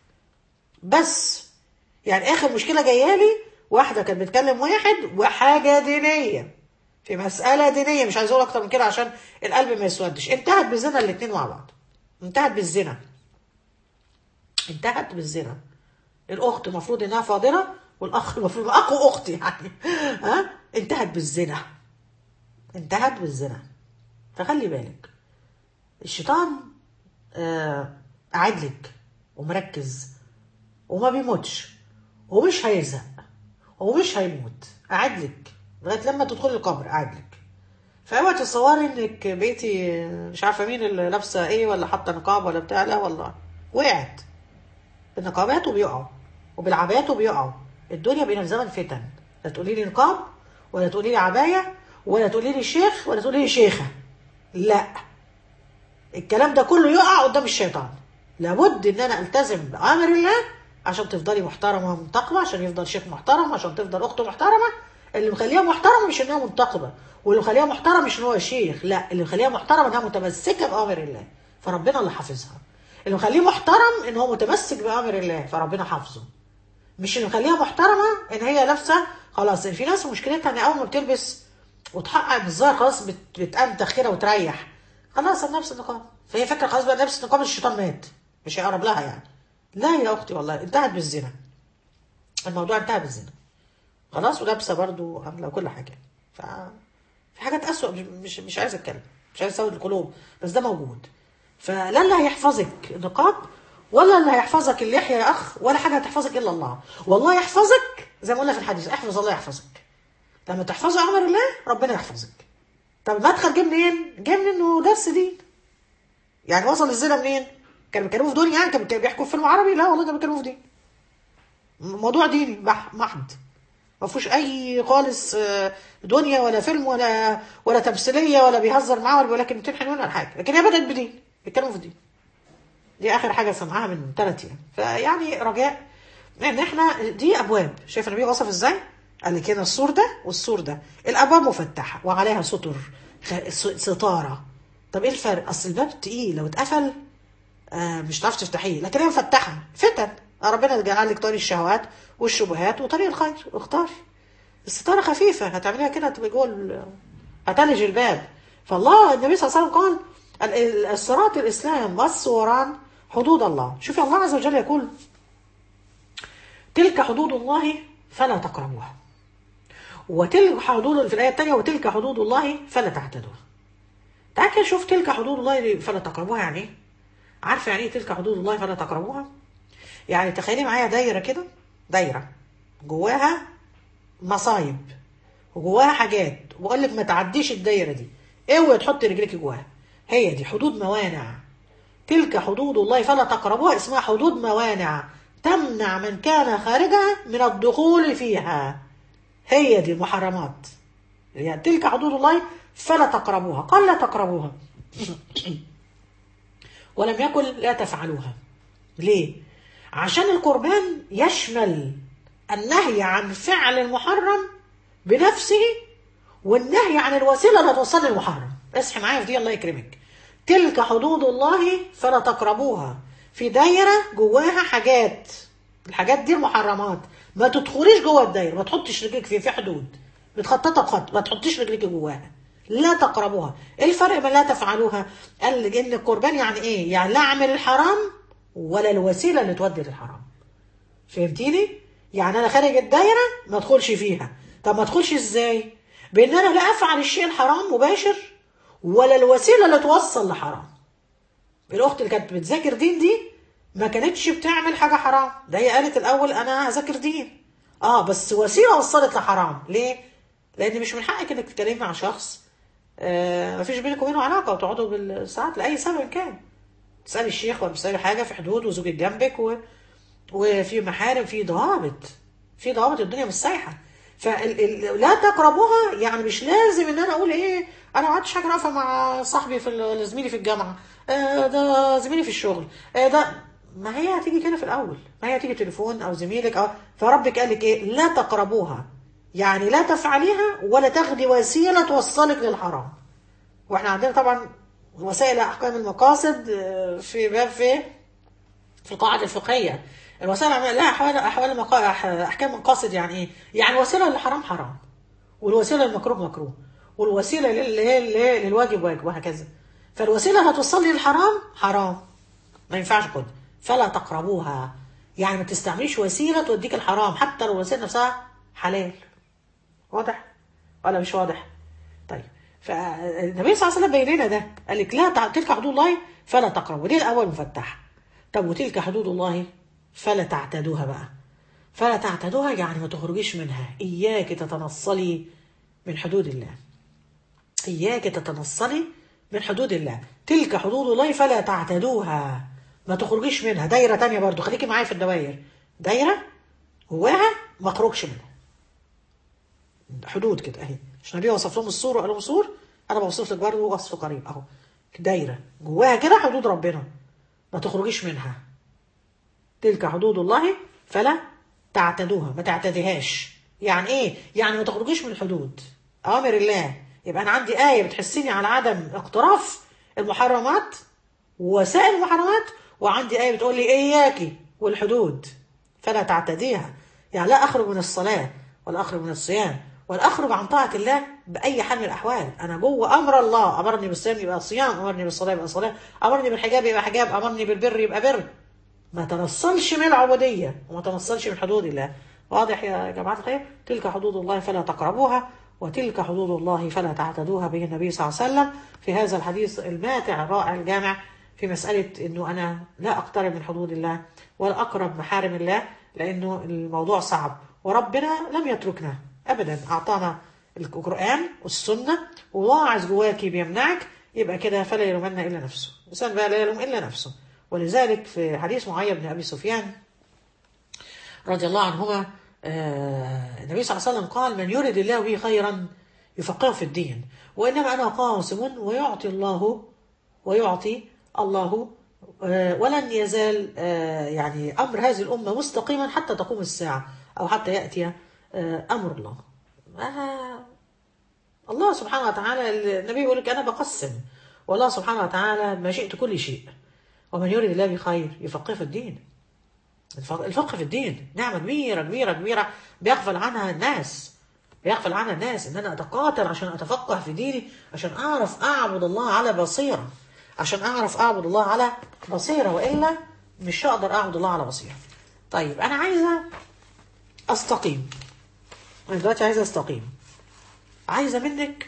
A: بس يعني اخر مشكله جايه لي واحده كانت بتكلم واحد وحاجه دينيه في مساله دينيه مش عايز اقول اكتر من كده عشان القلب ما يسودش انتهت بالزنا الاثنين مع بعض انتهت بالزنا انتهت بالزنا الاخت المفروض انها فاضله والاخ المفروض اخو اختي يعني ها انتهت بالزنا انتهت بالزنا فخلي بالك الشيطان آه قاعد لك ومركز وما بيموتش ومش هيزهق ومش هيموت قاعد لك لغايه لما تدخلي القبر قاعد لك فاوعي تتصوري انك بقيتي مش عارفه مين اللي لابسه ايه ولا حاطه نقاب ولا بتاع لا والله وقعت بالنقابات وبيقعوا وبالعبايات وبيقعوا الدنيا بين زمن فتن لا تقولي لي نقاب ولا تقولي لي عبايه ولا تقولي لي شيخ ولا تقولي لي شيخه لا الكلام ده كله يقع قدام الشيطان لابد ان انا التزم بامر الله عشان تفضلي محترمه ومنتقبه عشان يفضل شيخ محترم عشان تفضل اخت محترمه اللي مخليها محترمه مش انها منتقبه واللي مخليها محترمه مش ان هو شيخ لا اللي مخليها محترمه انها متمسكه بامر الله فربنا اللي حافظها اللي مخليه محترم ان هو متمسك بامر الله فربنا حافظه مش اللي مخليها محترمه ان هي لابسه خلاص في ناس مشكلتها ان اول ما بتلبس وتحقق الظاهر خلاص بت... بتأنتخ كده وتريح خلاص انا لابسه النقاب فهي فاكره خلاص بقى لابسه النقاب الشيطان مات مش هيقرب لها يعني لا يا اختي والله انتهت بالزنا الموضوع انتهى بالزنا خلاص ولابسه برضو عامله كل حاجه ف في حاجات اسوء مش مش عايزه اتكلم مش عايزه اسود القلوب بس ده موجود فلا اللي هيحفظك النقاب ولا اللي هيحفظك اللحيه يا اخ ولا حاجه هتحفظك الا الله والله يحفظك زي ما قلنا في الحديث احفظ الله يحفظك لما تحفظي امر الله ربنا يحفظك طب المدخل جه منين؟ جه من انه درس دين يعني وصل الزنا منين؟ كانوا بيتكلموا في دنيا يعني كانوا بيحكوا في فيلم عربي لا والله كانوا بيتكلموا في دين موضوع ديني بح- محض ما فيهوش اي خالص آه، دنيا ولا فيلم ولا ولا تمثيليه ولا بيهزر معاه ولا بيقول لك كلمتين حلوين ولا حاجه لكن هي بدات بدين بيتكلموا في الدين دي اخر حاجه سمعها من ثلاث ايام فيعني رجاء ان احنا دي ابواب شايف النبي وصف ازاي قال لك هنا السور ده والسور ده الابواب مفتحه وعليها ستر خ- س- ستاره طب ايه الفرق اصل الباب تقيل لو اتقفل آه مش هتعرف تفتحيه لكن هي مفتحه فتن ربنا جعل لك طريق الشهوات والشبهات وطريق الخير اختاري الستاره خفيفه هتعمليها كده تبقى جوه ال- هتلج الباب فالله النبي صلى الله عليه وسلم قال ال- ال- الصراط الاسلام والصوران حدود الله شوفي الله عز وجل يقول تلك حدود الله فلا تقربوها وتلك حدود في الآية الثانية وتلك حدود الله فلا تعتدوها تعال كده شوف تلك حدود الله فلا تقربوها يعني ايه عارفة يعني ايه تلك حدود الله فلا تقربوها يعني تخيلي معايا دايرة كده دايرة جواها مصايب وجواها حاجات وبقول لك ما تعديش الدايرة دي اوعي تحطي رجلك جواها هي دي حدود موانع تلك حدود الله فلا تقربوها اسمها حدود موانع تمنع من كان خارجها من الدخول فيها هي دي المحرمات يعني تلك حدود الله فلا تقربوها قال لا تقربوها ولم يكن لا تفعلوها ليه عشان القربان يشمل النهي عن فعل المحرم بنفسه والنهي عن الوسيله اللي توصل للمحرم اصحي معايا في دي الله يكرمك تلك حدود الله فلا تقربوها في دايره جواها حاجات الحاجات دي المحرمات ما تدخليش جوه الدايره ما تحطش رجلك فيه في حدود متخططه بخط ما تحطيش رجلك جواها لا تقربوها ايه الفرق بين لا تفعلوها قال لك ان القربان يعني ايه يعني لا اعمل الحرام ولا الوسيله اللي تودي للحرام فهمتيني يعني انا خارج الدايره ما ادخلش فيها طب ما ادخلش ازاي بان انا لا افعل الشيء الحرام مباشر ولا الوسيله اللي توصل لحرام الاخت اللي كانت بتذاكر دين دي ما كانتش بتعمل حاجه حرام ده هي قالت الاول انا هذاكر دين اه بس وسيله وصلت لحرام ليه لان مش من حقك انك تتكلمي مع شخص آه ما فيش بينك وبينه علاقه وتقعدوا بالساعات لاي سبب كان تسالي الشيخ ولا تسالي حاجه في حدود وزوجك جنبك و... وفي محارم في ضوابط في ضوابط الدنيا مش سايحه فلا تقربوها يعني مش لازم ان انا اقول ايه انا ما عادش حاجه واقفه مع صاحبي في ال- زميلي في الجامعه آه ده زميلي في الشغل آه ده ما هي هتيجي كده في الاول ما هي هتيجي تليفون او زميلك او فربك قال لك ايه لا تقربوها يعني لا تفعليها ولا تاخدي وسيله توصلك للحرام واحنا عندنا طبعا وسائل احكام المقاصد آه، في باب في في القواعد الفقهيه الوسائل لها احوال احوال المقا... أح- احكام مقاصد يعني ايه؟ يعني وسيله للحرام حرام والوسيله للمكروه مكروه والوسيله لل... لل... للواجب واجب وهكذا فالوسيله هتوصل لي للحرام حرام ما ينفعش كده فلا تقربوها يعني ما تستعمليش وسيله توديك الحرام حتى لو الوسيله نفسها حلال واضح ولا مش واضح طيب فالنبي صلى الله عليه وسلم بين لنا ده قال لك لا تع- تلك حدود الله فلا تقربوا دي الاول مفتحه طب وتلك حدود الله فلا تعتدوها بقى فلا تعتدوها يعني ما تخرجيش منها اياك تتنصلي من حدود الله اياك تتنصلي من حدود الله تلك حدود الله فلا تعتدوها ما تخرجيش منها دايره تانية برضو خليكي معايا في الدوائر دايره جواها ما اخرجش منها حدود كده اهي مش النبي وصف لهم السور وقال لهم سور انا بوصف لك برضه وصف قريب اهو دايره جواها كده حدود ربنا ما تخرجيش منها تلك حدود الله فلا تعتدوها ما تعتديهاش يعني ايه يعني ما تخرجيش من الحدود اوامر الله يبقى انا عندي ايه بتحسيني على عدم اقتراف المحرمات وسائل المحرمات وعندي ايه بتقول لي اياكي والحدود فلا تعتديها يعني لا اخرج من الصلاه ولا اخرج من الصيام ولا اخرج عن طاعه الله باي حال من الاحوال انا جوه امر الله امرني بالصيام يبقى صيام امرني بالصلاه يبقى صلاه امرني بالحجاب يبقى حجاب امرني بالبر يبقى بر ما تنصلش من العبوديه وما تنصلش من حدود الله واضح يا جماعه الخير تلك حدود الله فلا تقربوها وتلك حدود الله فلا تعتدوها به النبي صلى الله عليه وسلم في هذا الحديث الماتع الرائع الجامع في مسألة أنه أنا لا أقترب من حدود الله ولا أقرب محارم الله لأنه الموضوع صعب وربنا لم يتركنا أبدا أعطانا القرآن والسنة وواعظ جواكي بيمنعك يبقى كده فلا يلومن إلا نفسه الإنسان بقى لا يلوم إلا نفسه ولذلك في حديث معاوية بن أبي سفيان رضي الله عنهما آه، النبي صلى الله عليه وسلم قال من يرد الله به خيرا يفقهه في الدين وإنما أنا قاسم ويعطي الله ويعطي الله آه، ولن يزال آه، يعني أمر هذه الأمة مستقيما حتى تقوم الساعة أو حتى يأتي آه، أمر الله آه، الله سبحانه وتعالى النبي يقول لك أنا بقسم والله سبحانه وتعالى ما شئت كل شيء ومن يرد الله بخير يفقهه في الدين الفقه الفقه في الدين نعمة كبيرة كبيرة كبيرة بيغفل عنها الناس بيغفل عنها الناس ان انا اتقاتل عشان اتفقه في ديني عشان اعرف اعبد الله على بصيرة عشان اعرف اعبد الله على بصيرة والا مش هقدر اعبد الله على بصيرة طيب انا عايزة استقيم انا دلوقتي عايزة استقيم عايزة منك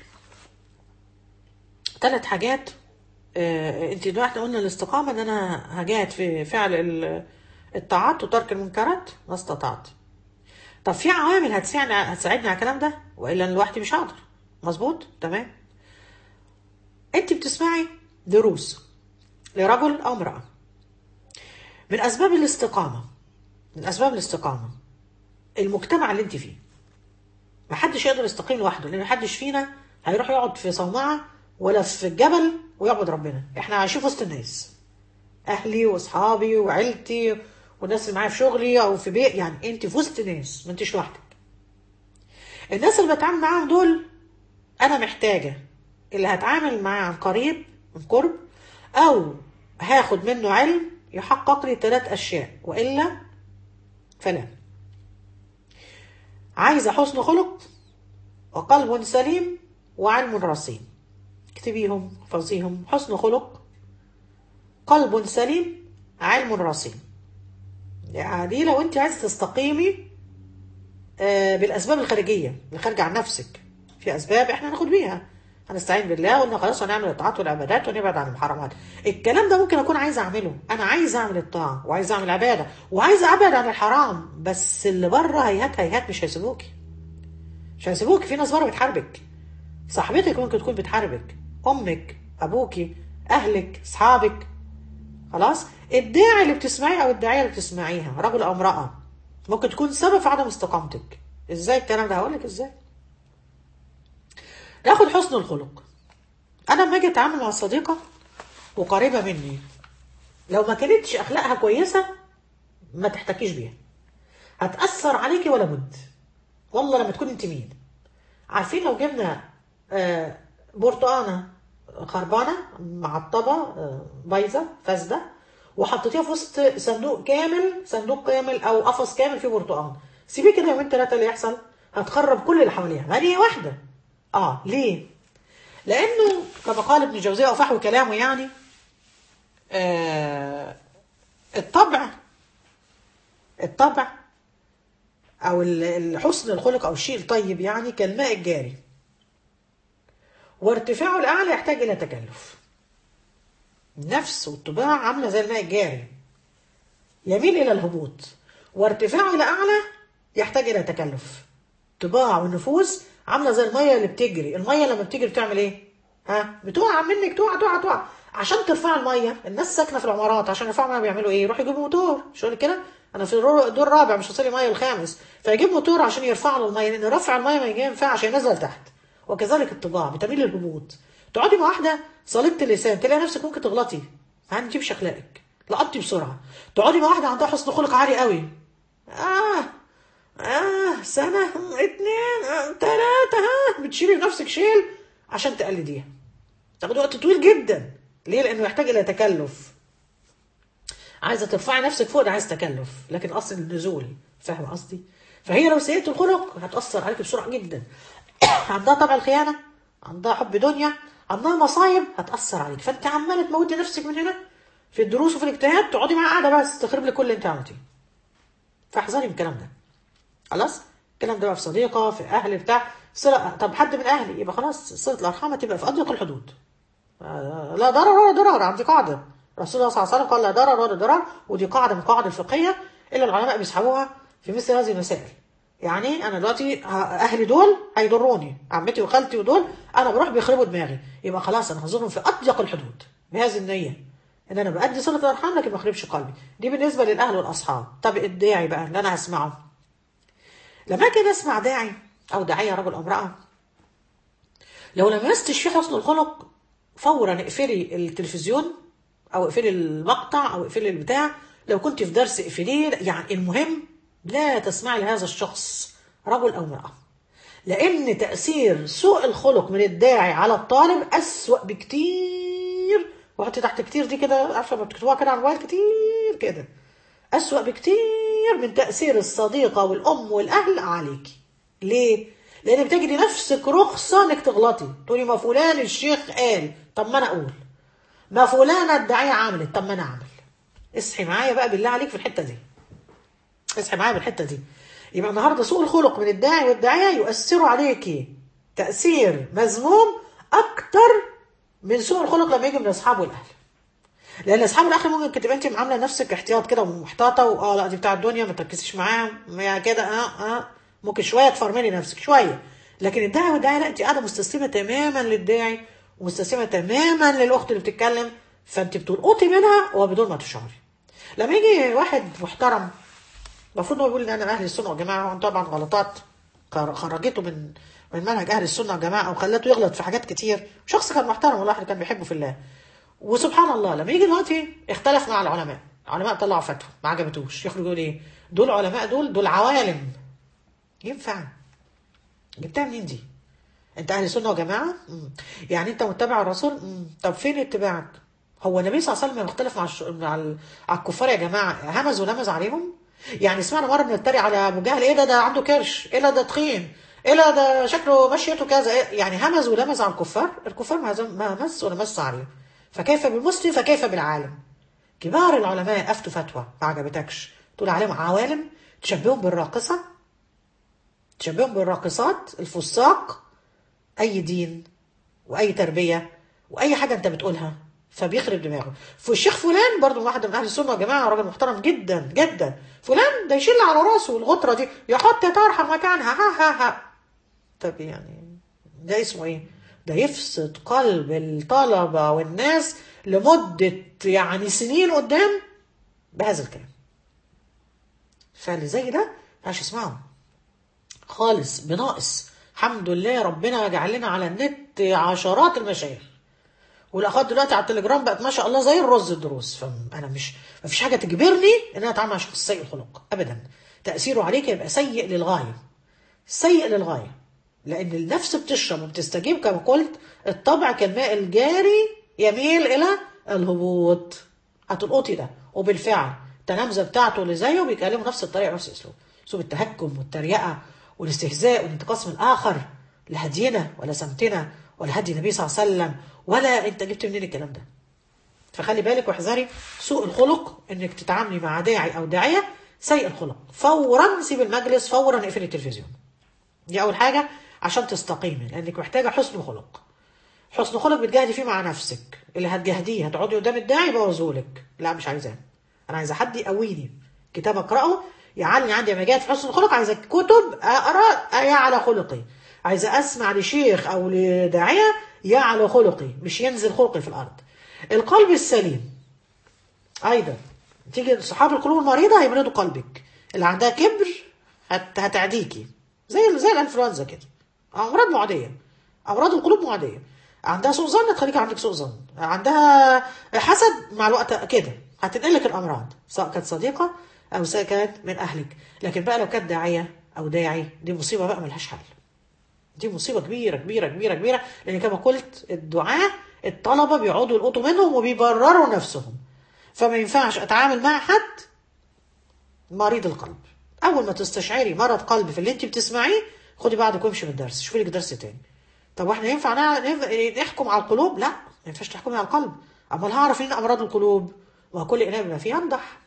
A: ثلاث حاجات آه، انت دلوقتي احنا قلنا الاستقامة ان انا هجاهد في فعل ال- الطاعات وترك المنكرات ما استطعت طب في عوامل هتساعدني هتساعدني على الكلام ده والا انا لوحدي مش هقدر مظبوط تمام انت بتسمعي دروس لرجل او امرأة من اسباب الاستقامة من اسباب الاستقامة المجتمع اللي انت فيه محدش يقدر يستقيم لوحده لان محدش فينا هيروح يقعد في صومعة ولا في الجبل ويعبد ربنا احنا عايشين في وسط الناس اهلي واصحابي وعيلتي والناس اللي معايا في شغلي او في بيت يعني انت في وسط ناس ما انتش لوحدك الناس اللي بتعامل معاهم دول انا محتاجه اللي هتعامل معاه عن قريب من قرب او هاخد منه علم يحقق لي ثلاث اشياء والا فلا عايزه حسن خلق وقلب سليم وعلم رصين اكتبيهم احفظيهم حسن خلق قلب سليم علم رصين يعني دي لو انت عايزه تستقيمي آه، بالاسباب الخارجيه اللي خارجه عن نفسك في اسباب احنا ناخد بيها هنستعين بالله وقلنا خلاص هنعمل الطاعات والعبادات ونبعد عن المحرمات الكلام ده ممكن اكون عايزه اعمله انا عايزه اعمل الطاعه وعايزه اعمل عباده وعايزه ابعد عن الحرام بس اللي بره هيهات هيهات مش هيسيبوكي مش هيسيبوكي في ناس بره بتحاربك صاحبتك ممكن تكون بتحاربك امك ابوكي اهلك اصحابك خلاص الداعي اللي بتسمعيه او الداعيه اللي بتسمعيها رجل او امراه ممكن تكون سبب في عدم استقامتك ازاي الكلام ده هقول لك ازاي ناخد حسن الخلق انا لما اجي اتعامل مع صديقه وقريبه مني لو ما كانتش اخلاقها كويسه ما تحتكيش بيها هتاثر عليكي ولا بد والله لما تكون انت مين عارفين لو جبنا آه، برتقانه خربانه معطبه آه، بايظه فاسده وحطيتيها في وسط صندوق كامل صندوق كامل او قفص كامل فيه برتقان سيبيه كده يومين ثلاثه اللي يحصل هتخرب كل اللي حواليها ما هي واحده اه ليه لانه كما قال ابن جوزيه وفحوى كلامه يعني آه الطبع الطبع او ال- الحسن الخلق او الشيء الطيب يعني كالماء الجاري وارتفاعه الاعلى يحتاج الى تكلف النفس والطباع عامله زي الماء الجاري يميل الى الهبوط وارتفاعه الى اعلى يحتاج الى تكلف طباع والنفوس عامله زي الميه اللي بتجري الميه لما بتجري بتعمل ايه ها بتقع منك تقع تقع تقع عشان ترفع الميه الناس ساكنه في العمارات عشان يرفعوا الميه بيعملوا ايه يروحوا يجيبوا موتور مش هقول كده انا في الدور الدور الرابع مش هصلي ميه الخامس فيجيب موتور عشان يرفع له الميه لان رفع الميه ما ينفع عشان ينزل تحت وكذلك الطباع بتميل للهبوط تقعدي مع واحده صليبه اللسان تلاقي نفسك ممكن تغلطي هنجيب اخلاقك لقطتي بسرعه تقعدي مع واحده عندها حسن خلق عالي قوي اه اه سنة اتنين آه، تلاتة ها بتشيلي نفسك شيل عشان تقلديها تاخد وقت طويل جدا ليه لانه يحتاج الى تكلف عايزه ترفعي نفسك فوق ده عايز تكلف لكن اصل النزول فاهمه قصدي فهي لو سيئه الخلق هتاثر عليك بسرعه جدا عندها طبع الخيانه عندها حب دنيا عندها مصايب هتاثر عليك فانت عماله تموتي نفسك من هنا في الدروس وفي الاجتهاد تقعدي معاها قاعده بس تخرب لك كل اللي انت عملتيه فاحذري من الكلام ده خلاص الكلام ده بقى في صديقه في اهل بتاع صلة طب حد من اهلي يبقى خلاص صله الارحام هتبقى في اضيق الحدود آه، لا ضرر ولا ضرر عندي قاعده رسول الله صلى الله عليه وسلم قال لا ضرر ولا ضرر ودي قاعده من القواعد الفقهيه الا العلماء بيسحبوها في مثل هذه المسائل يعني انا دلوقتي ه- اهلي دول هيضروني عمتي وخالتي ودول انا بروح بيخربوا دماغي يبقى خلاص انا هزورهم في اضيق الحدود بهذه النيه ان انا بادي صله الارحام لكن ما اخربش قلبي دي بالنسبه للاهل والاصحاب طب الداعي بقى اللي انا هسمعه لما اجي اسمع داعي او داعيه رجل او امراه لو لمستش فيه حسن الخلق فورا اقفلي التلفزيون او اقفلي المقطع او اقفلي البتاع لو كنت في درس اقفليه يعني المهم لا تسمعي لهذا الشخص رجل او امراه لان تاثير سوء الخلق من الداعي على الطالب اسوا بكتير وحطي تحت كتير دي كده عارفه ما بتكتبوها كده على الموبايل كتير كده أسوأ بكتير من تأثير الصديقة والأم والأهل عليك ليه؟ لأن بتجدي نفسك رخصة إنك تغلطي تقولي ما فلان الشيخ قال طب ما أنا أقول ما فلانة الداعية عملت طب ما أنا أعمل اصحي معايا بقى بالله عليك في الحتة دي اصحي معايا بالحتة دي يبقى النهارده سوء الخلق من الداعي والداعية يؤثروا عليكي تأثير مذموم أكتر من سوء الخلق لما يجي من الأصحاب والأهل لان اصحاب الاخر ممكن تبقى انت عامله نفسك احتياط كده ومحتاطه واه لا دي بتاع الدنيا ما تركزيش معاها ما كده اه اه ممكن شويه تفرملي نفسك شويه لكن الداعي والداعي لا انت قاعده مستسلمه تماما للداعي ومستسلمه تماما للاخت اللي بتتكلم فانت بتلقطي منها وبدون ما تشعري لما يجي واحد محترم المفروض هو يقول ان انا اهل السنه والجماعه طبعا غلطات خرجته من من منهج اهل السنه والجماعه وخلته يغلط في حاجات كتير شخص كان محترم والله كان بيحبه في الله وسبحان الله لما يجي دلوقتي اختلف مع العلماء العلماء طلعوا فتوى ما عجبتوش يخرج يقول ايه دول علماء دول دول عوالم ينفع جبتها منين دي انت اهل السنه وجماعه مم. يعني انت متبع الرسول مم. طب فين اتباعك هو النبي صلى الله عليه وسلم مختلف مع الش... مع, ال... على الكفار يا جماعه همز ولمز عليهم يعني سمعنا مره بنتريق على ابو جهل ايه ده ده عنده كرش ايه ده ده تخين ايه ده ده شكله مشيته كذا إيه؟ يعني همز ولمز على الكفار الكفار ما مس ولا مس عليهم فكيف بالمسلم فكيف بالعالم كبار العلماء افتوا فتوى ما عجبتكش تقول عليهم عوالم تشبههم بالراقصه تشبههم بالراقصات الفساق اي دين واي تربيه واي حاجه انت بتقولها فبيخرب دماغه فالشيخ فلان برضه واحد من اهل السنه يا جماعه راجل محترم جدا جدا فلان ده يشيل على راسه الغطره دي يحط طرحه مكانها ها ها ها طب يعني ده اسمه ايه؟ ده يفسد قلب الطلبه والناس لمده يعني سنين قدام بهذا الكلام فاللي زي ده ما يسمعه خالص بناقص الحمد لله ربنا جعل لنا على النت عشرات المشايخ والاخوات دلوقتي على التليجرام بقت ما شاء الله زي الرز الدروس فانا مش ما فيش حاجه تجبرني ان انا اتعامل مع شخص سيء الخلق ابدا تاثيره عليك يبقى سيء للغايه سيء للغايه لان النفس بتشرب وبتستجيب كما قلت الطبع كالماء الجاري يميل الى الهبوط هتلقطي ده وبالفعل التلامذه بتاعته اللي زيه بيكلموا نفس الطريقه نفس الاسلوب اسلوب التهكم والتريقه والاستهزاء والانتقاص من الاخر لا هدينا ولا سمتنا ولا هدي النبي صلى الله عليه وسلم ولا انت جبت منين الكلام ده فخلي بالك واحذري سوء الخلق انك تتعاملي مع داعي او داعيه سيء الخلق فورا سيب المجلس فورا اقفلي التلفزيون دي اول حاجه عشان تستقيمي لانك محتاجه حسن خلق حسن خلق بتجاهدي فيه مع نفسك اللي هتجاهديه هتقعدي قدام الداعي يبوظهولك لا مش عايزاه انا عايزه حد يقويني كتاب اقراه يعلي عندي لما جاءت في حسن الخلق عايزه كتب اقرا يا على خلقي عايزه اسمع لشيخ او لداعيه يا على خلقي مش ينزل خلقي في الارض القلب السليم ايضا تيجي صحاب القلوب المريضه هيمرضوا قلبك اللي عندها كبر هت... هتعديكي زي زي الانفلونزا كده امراض معديه امراض القلوب معديه عندها سوء ظن تخليك عندك سوء ظن عندها حسد مع الوقت كده هتنقلك الامراض سواء كانت صديقه او سواء كانت من اهلك لكن بقى لو كانت داعيه او داعي دي مصيبه بقى ملهاش حل دي مصيبه كبيره كبيره كبيره كبيره لان كما قلت الدعاء الطلبه بيقعدوا يلقطوا منهم وبيبرروا نفسهم فما ينفعش اتعامل مع حد مريض القلب اول ما تستشعري مرض قلب في اللي انت بتسمعيه خدي بعدك وامشي من الدرس شوفي لك درس تاني طب واحنا ينفع نحكم على القلوب لا ما ينفعش تحكمي على القلب امال هعرف ان امراض القلوب وكل اناء بما فيه ينضح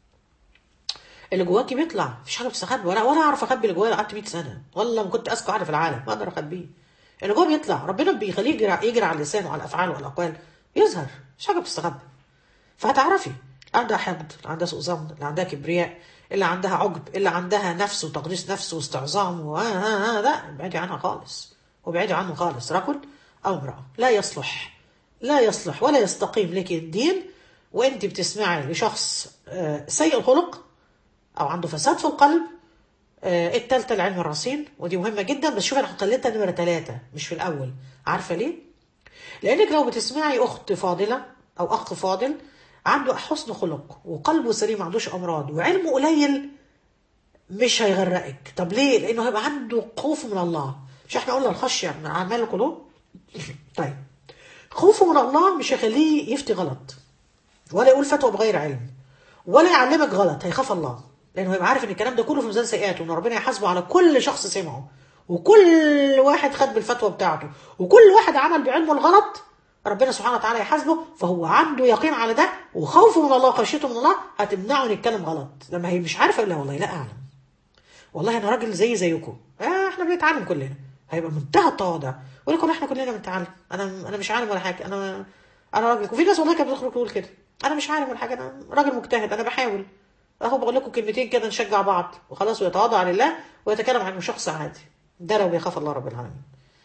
A: اللي جواكي بيطلع مفيش حاجه بتستخبي ولا ولا اعرف اخبي اللي جوايا قعدت 100 سنه والله ما كنت اذكى واحده في العالم ما اقدر اخبيه اللي جوه بيطلع ربنا بيخليه يجري يجري على اللسان وعلى الافعال والاقوال يظهر مفيش حاجه بتستخبى فهتعرفي اللي عندها حقد اللي عندها سوء ظن اللي عندها كبرياء اللي عندها عجب اللي عندها نفس وتقديس نفس واستعظام و ها ها لا ابعدي عنها خالص وابعدي عنه خالص رجل او امراه لا يصلح لا يصلح ولا يستقيم لك الدين وانت بتسمعي لشخص سيء الخلق او عنده فساد في القلب آه التالتة العلم الرصين ودي مهمة جدا بس شوف انا خليتها نمرة ثلاثة مش في الأول عارفة ليه؟ لأنك لو بتسمعي أخت فاضلة أو أخ فاضل عنده حسن خلق وقلبه سليم ما عندوش أمراض وعلمه قليل مش هيغرقك طب ليه؟ لأنه هيبقى عنده خوف من الله مش احنا قلنا الخشية من أعمال القلوب؟ طيب خوفه من الله مش هيخليه يفتي غلط ولا يقول فتوى بغير علم ولا يعلمك غلط هيخاف الله لانه هيبقى عارف ان الكلام ده كله في ميزان سيئاته وان ربنا يحاسبه على كل شخص سمعه وكل واحد خد بالفتوى بتاعته وكل واحد عمل بعلمه الغلط ربنا سبحانه وتعالى يحاسبه فهو عنده يقين على ده وخوفه من الله وخشيته من الله هتمنعه ان يتكلم غلط لما هي مش عارفه الا والله لا اعلم والله انا راجل زي زيكم آه احنا بنتعلم كلنا هيبقى منتهى التواضع ولكن احنا كلنا بنتعلم انا انا مش عالم ولا حاجه انا انا راجل وفي ناس والله كانت بتخرج تقول كده انا مش عالم ولا حاجه انا راجل مجتهد انا بحاول اهو بقول لكم كلمتين كده نشجع بعض وخلاص ويتواضع لله ويتكلم عن شخص عادي ده لو بيخاف الله رب العالمين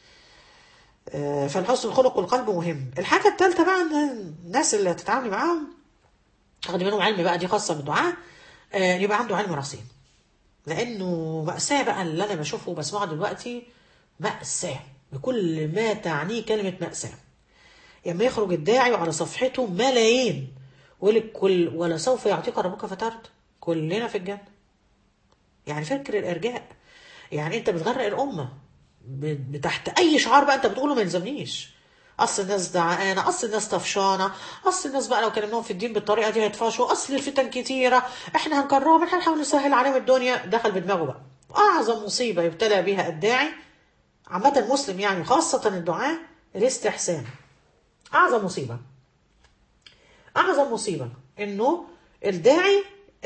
A: آه، فالحسن الخلق والقلب مهم الحاجه الثالثه بقى ان الناس اللي هتتعاملي معاهم تاخدي منهم علم بقى دي خاصه بالدعاء آه، يبقى عنده علم رصين لانه مأساة بقى اللي انا بشوفه وبسمعه دلوقتي مأساة بكل ما تعنيه كلمة مأساة لما يخرج الداعي وعلى صفحته ملايين ولك كل ولا سوف يعطيك ربك فترد كلنا في الجنة يعني فكر الارجاء يعني انت بتغرق الامه ب- بتحت اي شعار بقى انت بتقوله ما يلزمنيش اصل الناس دعانه اصل الناس طفشانه اصل الناس بقى لو كلمناهم في الدين بالطريقه دي هيتفاشوا اصل الفتن كتيره احنا هنكرههم احنا هنحاول نسهل عليهم الدنيا دخل بدماغه بقى اعظم مصيبه يبتلى بها الداعي عامه المسلم يعني خاصه الدعاء الاستحسان اعظم مصيبه اعظم مصيبه انه الداعي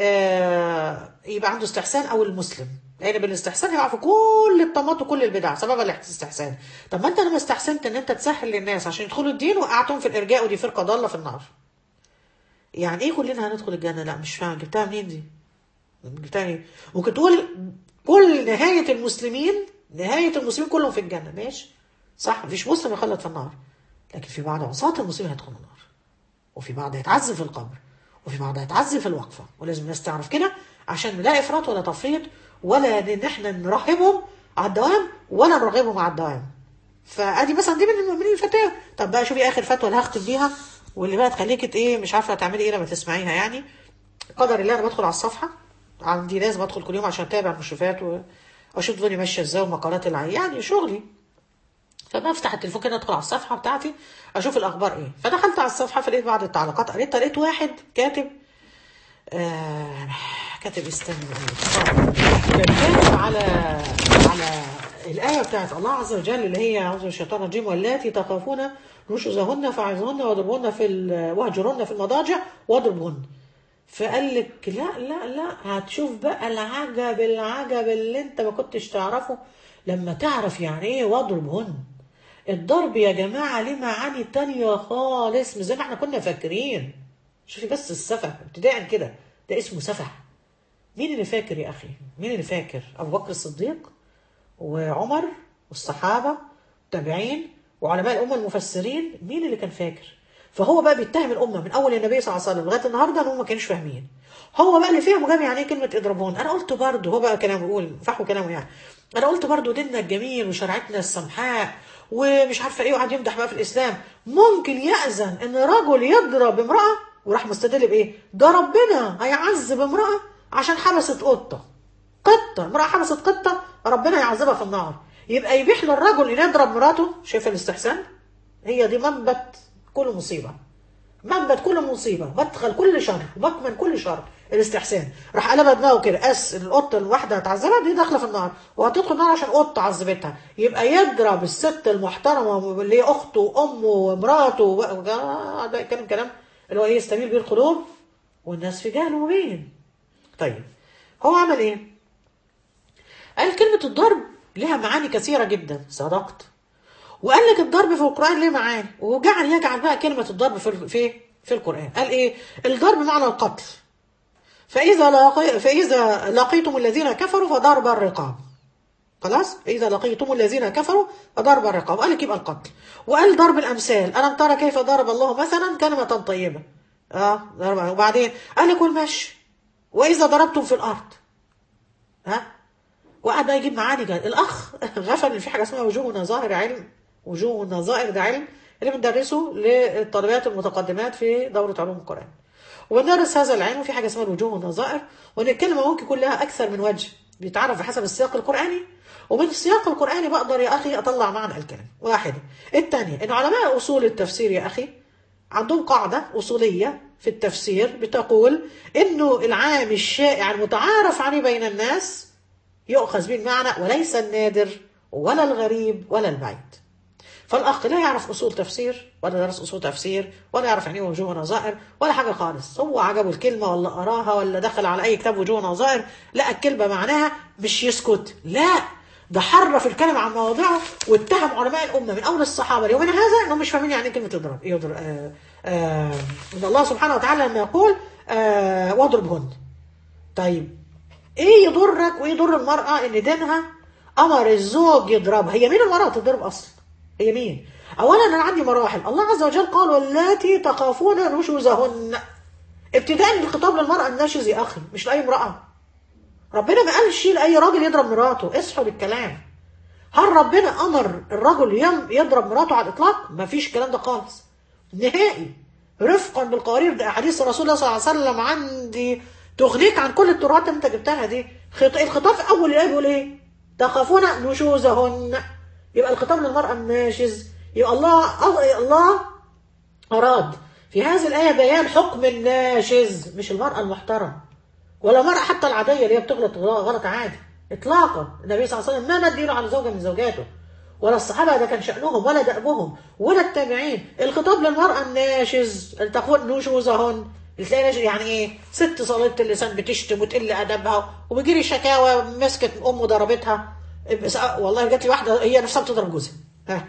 A: آه يبقى عنده استحسان او المسلم لان بالاستحسان هيقع في كل الطماط وكل البدع سبب الاستحسان طب ما انت لما استحسنت ان انت تسهل للناس عشان يدخلوا الدين وقعتهم في الارجاء ودي فرقه ضاله في النار يعني ايه كلنا هندخل الجنه لا مش فاهم جبتها منين دي جبتها منين ممكن تقول كل نهايه المسلمين نهايه المسلمين كلهم في الجنه ماشي صح مفيش مسلم يخلد في النار لكن في بعض عصاة المسلمين هيدخلوا النار وفي بعض هيتعذب في القبر وفي بعض هيتعذب في الوقفة ولازم الناس تعرف كده عشان لا إفراط ولا تفريط ولا إن إحنا نرهبهم على الدوام ولا نرغبهم على الدوام فادي مثلا دي من من الفتاوى طب بقى شوفي اخر فتوى اللي هختم بيها واللي بقى تخليك ايه مش عارفه هتعملي ايه لما تسمعيها يعني قدر الله انا بدخل على الصفحه عندي لازم ادخل كل يوم عشان اتابع المشرفات و- واشوف الدنيا ماشيه ازاي ومقالات العين يعني شغلي فبفتح التليفون كده ادخل على الصفحه بتاعتي اشوف الاخبار ايه فدخلت على الصفحه فلقيت بعض التعليقات قريتها لقيت واحد كاتب آه كاتب استنى آه، كان كاتب على على الآية بتاعت الله عز وجل اللي هي أعوذ بالله من الشيطان الرجيم واللاتي تخافون نشوزهن فعظهن واضربهن في ال- واهجرهن في المضاجع واضربهن فقال لك لا لا لا هتشوف بقى العجب العجب اللي انت ما كنتش تعرفه لما تعرف يعني ايه واضربهن الضرب يا جماعة ليه معاني تانية خالص مش زي ما احنا كنا فاكرين شوفي بس السفه ابتداء كده ده اسمه سفه مين اللي فاكر يا أخي مين اللي فاكر أبو بكر الصديق وعمر والصحابة التابعين وعلماء الأمة المفسرين مين اللي كان فاكر فهو بقى بيتهم الأمة من أول النبي صلى الله عليه وسلم لغاية النهاردة إن هم ما كانوش فاهمين هو بقى اللي فهم جاب يعني ايه كلمة اضربون أنا قلت برضه هو بقى كلامه بيقول فحوا كلامه يعني أنا قلت برضه ديننا الجميل وشريعتنا السمحاء ومش عارفة إيه وقعد يمدح بقى في الإسلام ممكن يأذن إن رجل يضرب امرأة وراح مستدل بإيه؟ ده ربنا هيعذب امرأة عشان حبست قطة قطة امرأة حبست قطة ربنا يعذبها في النار يبقى يبيح للرجل ان يضرب مراته شايف الاستحسان هي دي منبت كل مصيبة منبت كل مصيبة مدخل كل شر مكمن كل شر الاستحسان راح قلبها دماغه كده اس القطة الواحدة هتعذبها دي داخلة في النار وهتدخل النار عشان قطة عذبتها يبقى يضرب الست المحترمة اللي هي اخته وامه ومراته و... آه، ده كلام كلام اللي هو ايه يستميل بيه القلوب والناس في جهل مبين طيب هو عمل ايه قال كلمة الضرب لها معاني كثيرة جدا صدقت وقال لك الضرب في القرآن ليه معاني وجعل يجعل بقى كلمة الضرب في في في القرآن قال ايه الضرب معنى القتل فإذا لقي فإذا لقيتم الذين كفروا فضرب الرقاب خلاص فإذا لقيتم الذين كفروا فضرب الرقاب قال لك يبقى القتل وقال ضرب الأمثال ألم ترى كيف ضرب الله مثلا كلمة طيبة اه ضرب وبعدين قال لك والمشي وإذا ضربتم في الأرض ها وقعد بقى يجيب معاني جد. الاخ غفل ان في حاجه اسمها وجوه نظائر علم وجوه نظائر ده علم اللي بندرسه للطالبات المتقدمات في دوره علوم القران وبندرس هذا العلم وفي حاجه اسمها الوجوه والنظائر وان الكلمه ممكن يكون لها اكثر من وجه بيتعرف بحسب السياق القراني ومن السياق القراني بقدر يا اخي اطلع معنى الكلمه واحد الثانيه ان علماء اصول التفسير يا اخي عندهم قاعده اصوليه في التفسير بتقول انه العام الشائع المتعارف عليه بين الناس يؤخذ به المعنى وليس النادر ولا الغريب ولا البعيد فالاخ لا يعرف اصول تفسير ولا درس اصول تفسير ولا يعرف يعني ايه وجوه ونظائر ولا حاجه خالص هو عجبه الكلمه ولا قراها ولا دخل على اي كتاب وجوه ونظائر لقى الكلمه معناها مش يسكت لا ده حرف الكلمه عن مواضعه واتهم علماء الامه من اول الصحابه ليومنا هذا انهم مش فاهمين يعني ايه كلمه اضرب ايه يضرب آه آه ان الله سبحانه وتعالى لما يقول آه واضربهن طيب ايه يضرك وايه يضر المراه ان دينها امر الزوج يضربها هي مين المراه تضرب اصلا هي مين اولا انا عندي مراحل الله عز وجل قال واللاتي تخافون نشوزهن ابتداء الخطاب للمراه الناشز يا اخي مش لاي امراه ربنا ما قالش لاي راجل يضرب مراته اصحوا للكلام هل ربنا امر الرجل يم- يضرب مراته على الاطلاق ما فيش الكلام ده خالص نهائي رفقا بالقوارير ده احاديث رسول الله صلى الله عليه وسلم عندي تغنيك عن كل الترهات اللي انت جبتها دي خط... الخطاب في اول الايه بيقول ايه تخافون نشوزهن يبقى الخطاب للمراه الناشز يبقى الله الله اراد في هذه الايه بيان حكم الناشز مش المراه المحترمه ولا مرأة حتى العادية اللي هي بتغلط غلط عادي إطلاقا النبي صلى الله عليه وسلم ما مد إيده على زوجة من زوجاته ولا الصحابة ده كان شأنهم ولا دأبهم ولا التابعين الخطاب للمرأة الناشز تكون نشوزهن تلاقي ناشز يعني ايه ست صليبة اللسان بتشتم وتقل ادبها وبيجيلي شكاوى مسكت امه ضربتها بس- والله جات لي واحده هي نفسها بتضرب جوزها ها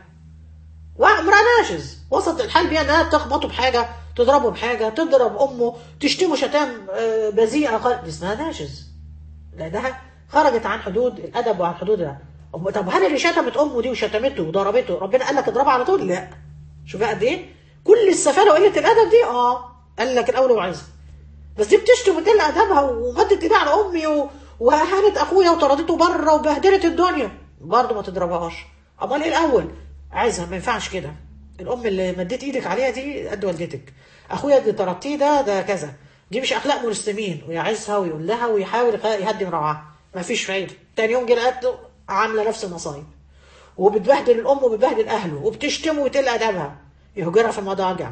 A: وامرأة ناشز وسط الحال بيها انها تخبطه بحاجه تضربه بحاجه تضرب امه تشتمه شتام آه، بذيئه خالص دي اسمها ناشز لانها خرجت عن حدود الادب وعن حدود ده أم- طب هل اللي شتمت امه دي وشتمته وضربته ربنا قال لك اضربها على طول؟ لا شوف قد ايه كل السفاله وقله الادب دي اه قال لك الاول وعايزها بس دي بتشتم وتقل ادبها ومدت ايدها على امي و... واهانت اخويا وطردته بره وبهدلت الدنيا برضه ما تضربهاش امال ايه الاول عايزها ما ينفعش كده الام اللي مديت ايدك عليها دي قد والدتك اخويا اللي طردتيه ده ده كذا دي مش اخلاق مسلمين ويعزها ويقول لها ويحاول يهدي مروعها ما فيش فايده تاني يوم جه لقيته عامله نفس المصايب وبتبهدل الام وبتبهدل اهله وبتشتمه وتقل ادبها يهجرها في المضاجع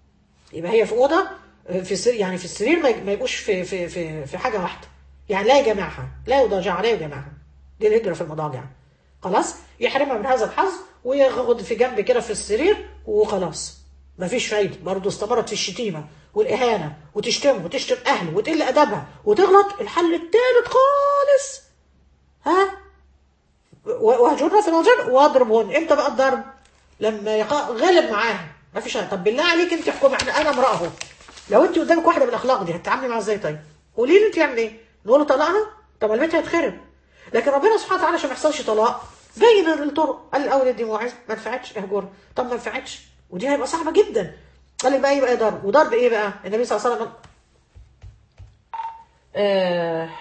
A: يبقى هي في اوضه في السرير يعني في السرير ما ما يبقوش في في في في حاجه واحده يعني لا يجمعها لا يضاجع لا يجمعها دي الهجره في المضاجع خلاص يحرمها من هذا الحظ وياخد في جنب كده في السرير وخلاص مفيش فايده برضه استمرت في الشتيمه والاهانه وتشتمه وتشتم اهله وتقل ادبها وتغلط الحل الثالث خالص ها وهجرنا في المضاجع واضربهن امتى بقى الضرب لما يقا- غلب معاها ما فيش طب بالله عليك انت احكمي احنا انا امراه اهو لو انت قدامك واحده بالاخلاق دي هتتعاملي معاها ازاي طيب قولي لي انت تعمل ايه نقول له طلقها طب البيت هيتخرب لكن ربنا سبحانه وتعالى عشان ما يحصلش طلاق بين الطرق قال الاول دي موعظه ما نفعتش اهجرها طب ما نفعتش ودي هيبقى صعبه جدا قال لك بقى ايه بقى ضرب وضرب ايه بقى النبي صلى الله عليه وسلم آه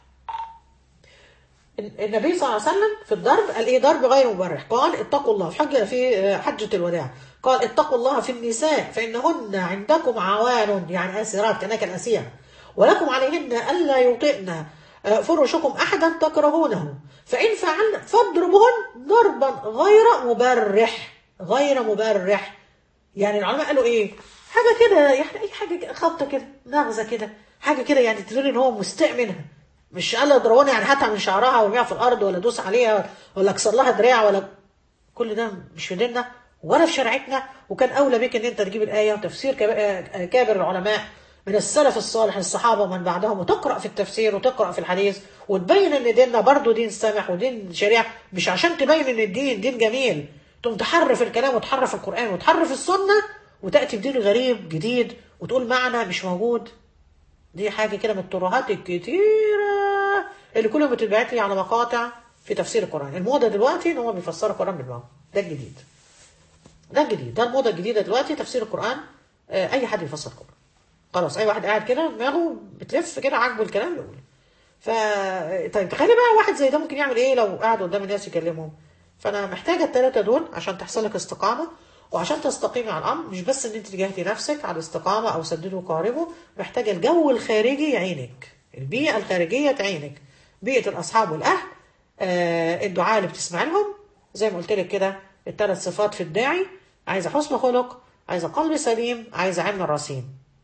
A: النبي صلى الله عليه وسلم في الضرب قال ايه ضرب غير مبرح قال اتقوا الله في حجة في حجة الوداع قال اتقوا الله في النساء فإنهن عندكم عوان يعني آسرات كأنك الأسير ولكم عليهن ألا يطئن فرشكم أحدا تكرهونه فإن فعلن فاضربوهن ضربا غير مبرح غير مبرح يعني العلماء قالوا ايه حاجه كده يعني اي حاجه كده، خبطه كده نغزه كده حاجه كده يعني تدل ان هو مستاء منها مش قال اضربوني يعني هاتها من شعرها وارميها في الارض ولا دوس عليها ولا اكسر لها دراع ولا كل ده مش في ديننا ولا في شريعتنا وكان اولى بك ان انت تجيب الايه وتفسير كب- كابر العلماء من السلف الصالح الصحابه ومن بعدهم وتقرا في التفسير وتقرا في الحديث وتبين ان ديننا برضه دين سامح ودين شريعه مش عشان تبين ان الدين دين جميل تقوم تحرف الكلام وتحرف القران وتحرف السنه وتاتي بدين غريب جديد وتقول معنى مش موجود دي حاجه كده من الترهات الكتيره اللي كلهم بتتبعت لي على مقاطع في تفسير القران الموضه دلوقتي ان هو بيفسر القران بالمعنى ده الجديد ده الجديد ده الموضه الجديده دلوقتي تفسير القران آه، اي حد يفسر القران خلاص اي واحد قاعد كده دماغه بتلف كده عاجبه الكلام يقول ف طيب تخيلي بقى واحد زي ده ممكن يعمل ايه لو قاعد قدام الناس يكلمهم فانا محتاجه الثلاثه دول عشان تحصل لك استقامه وعشان تستقيمي على الامر مش بس ان انت تجاهدي نفسك على الاستقامه او سددوا وقاربوا محتاجه الجو الخارجي يعينك البيئه الخارجيه تعينك بيئه الاصحاب والاهل آه الدعاء اللي بتسمع لهم زي ما قلت لك كده الثلاث صفات في الداعي عايزه حسن خلق عايزه قلب سليم عايزه علم الرصين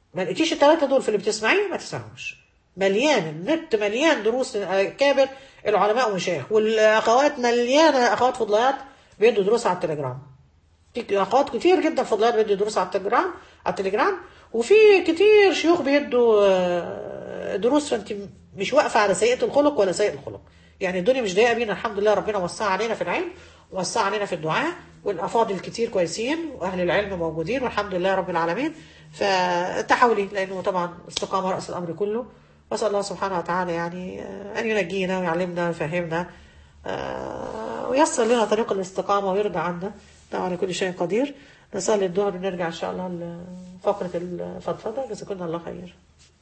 A: ما لقيتيش الثلاثه دول في اللي بتسمعيه ما تسمعوش مليان النت مليان دروس اكابر العلماء ومشايخ والاخوات مليانه اخوات فضليات بيدوا دروس على التليجرام في اخوات كتير جدا فضليات بيدوا دروس على التليجرام على التليجرام وفي كتير شيوخ بيدوا آه، دروس فانت مش واقفه على سيئه الخلق ولا سيء الخلق يعني الدنيا مش ضايقه بينا الحمد لله ربنا وسع علينا في العلم ووسع علينا في الدعاء والافاضل كتير كويسين واهل العلم موجودين والحمد لله رب العالمين فتحاولي لانه طبعا استقامه راس الامر كله واسال الله سبحانه وتعالى يعني آه، ان ينجينا ويعلمنا ويفهمنا آه، ويسر لنا طريق الاستقامه ويرضى عنا طبعا على كل شيء قدير نصلي الظهر ونرجع ان شاء الله لفقره الفضفضه جزاكم الله خير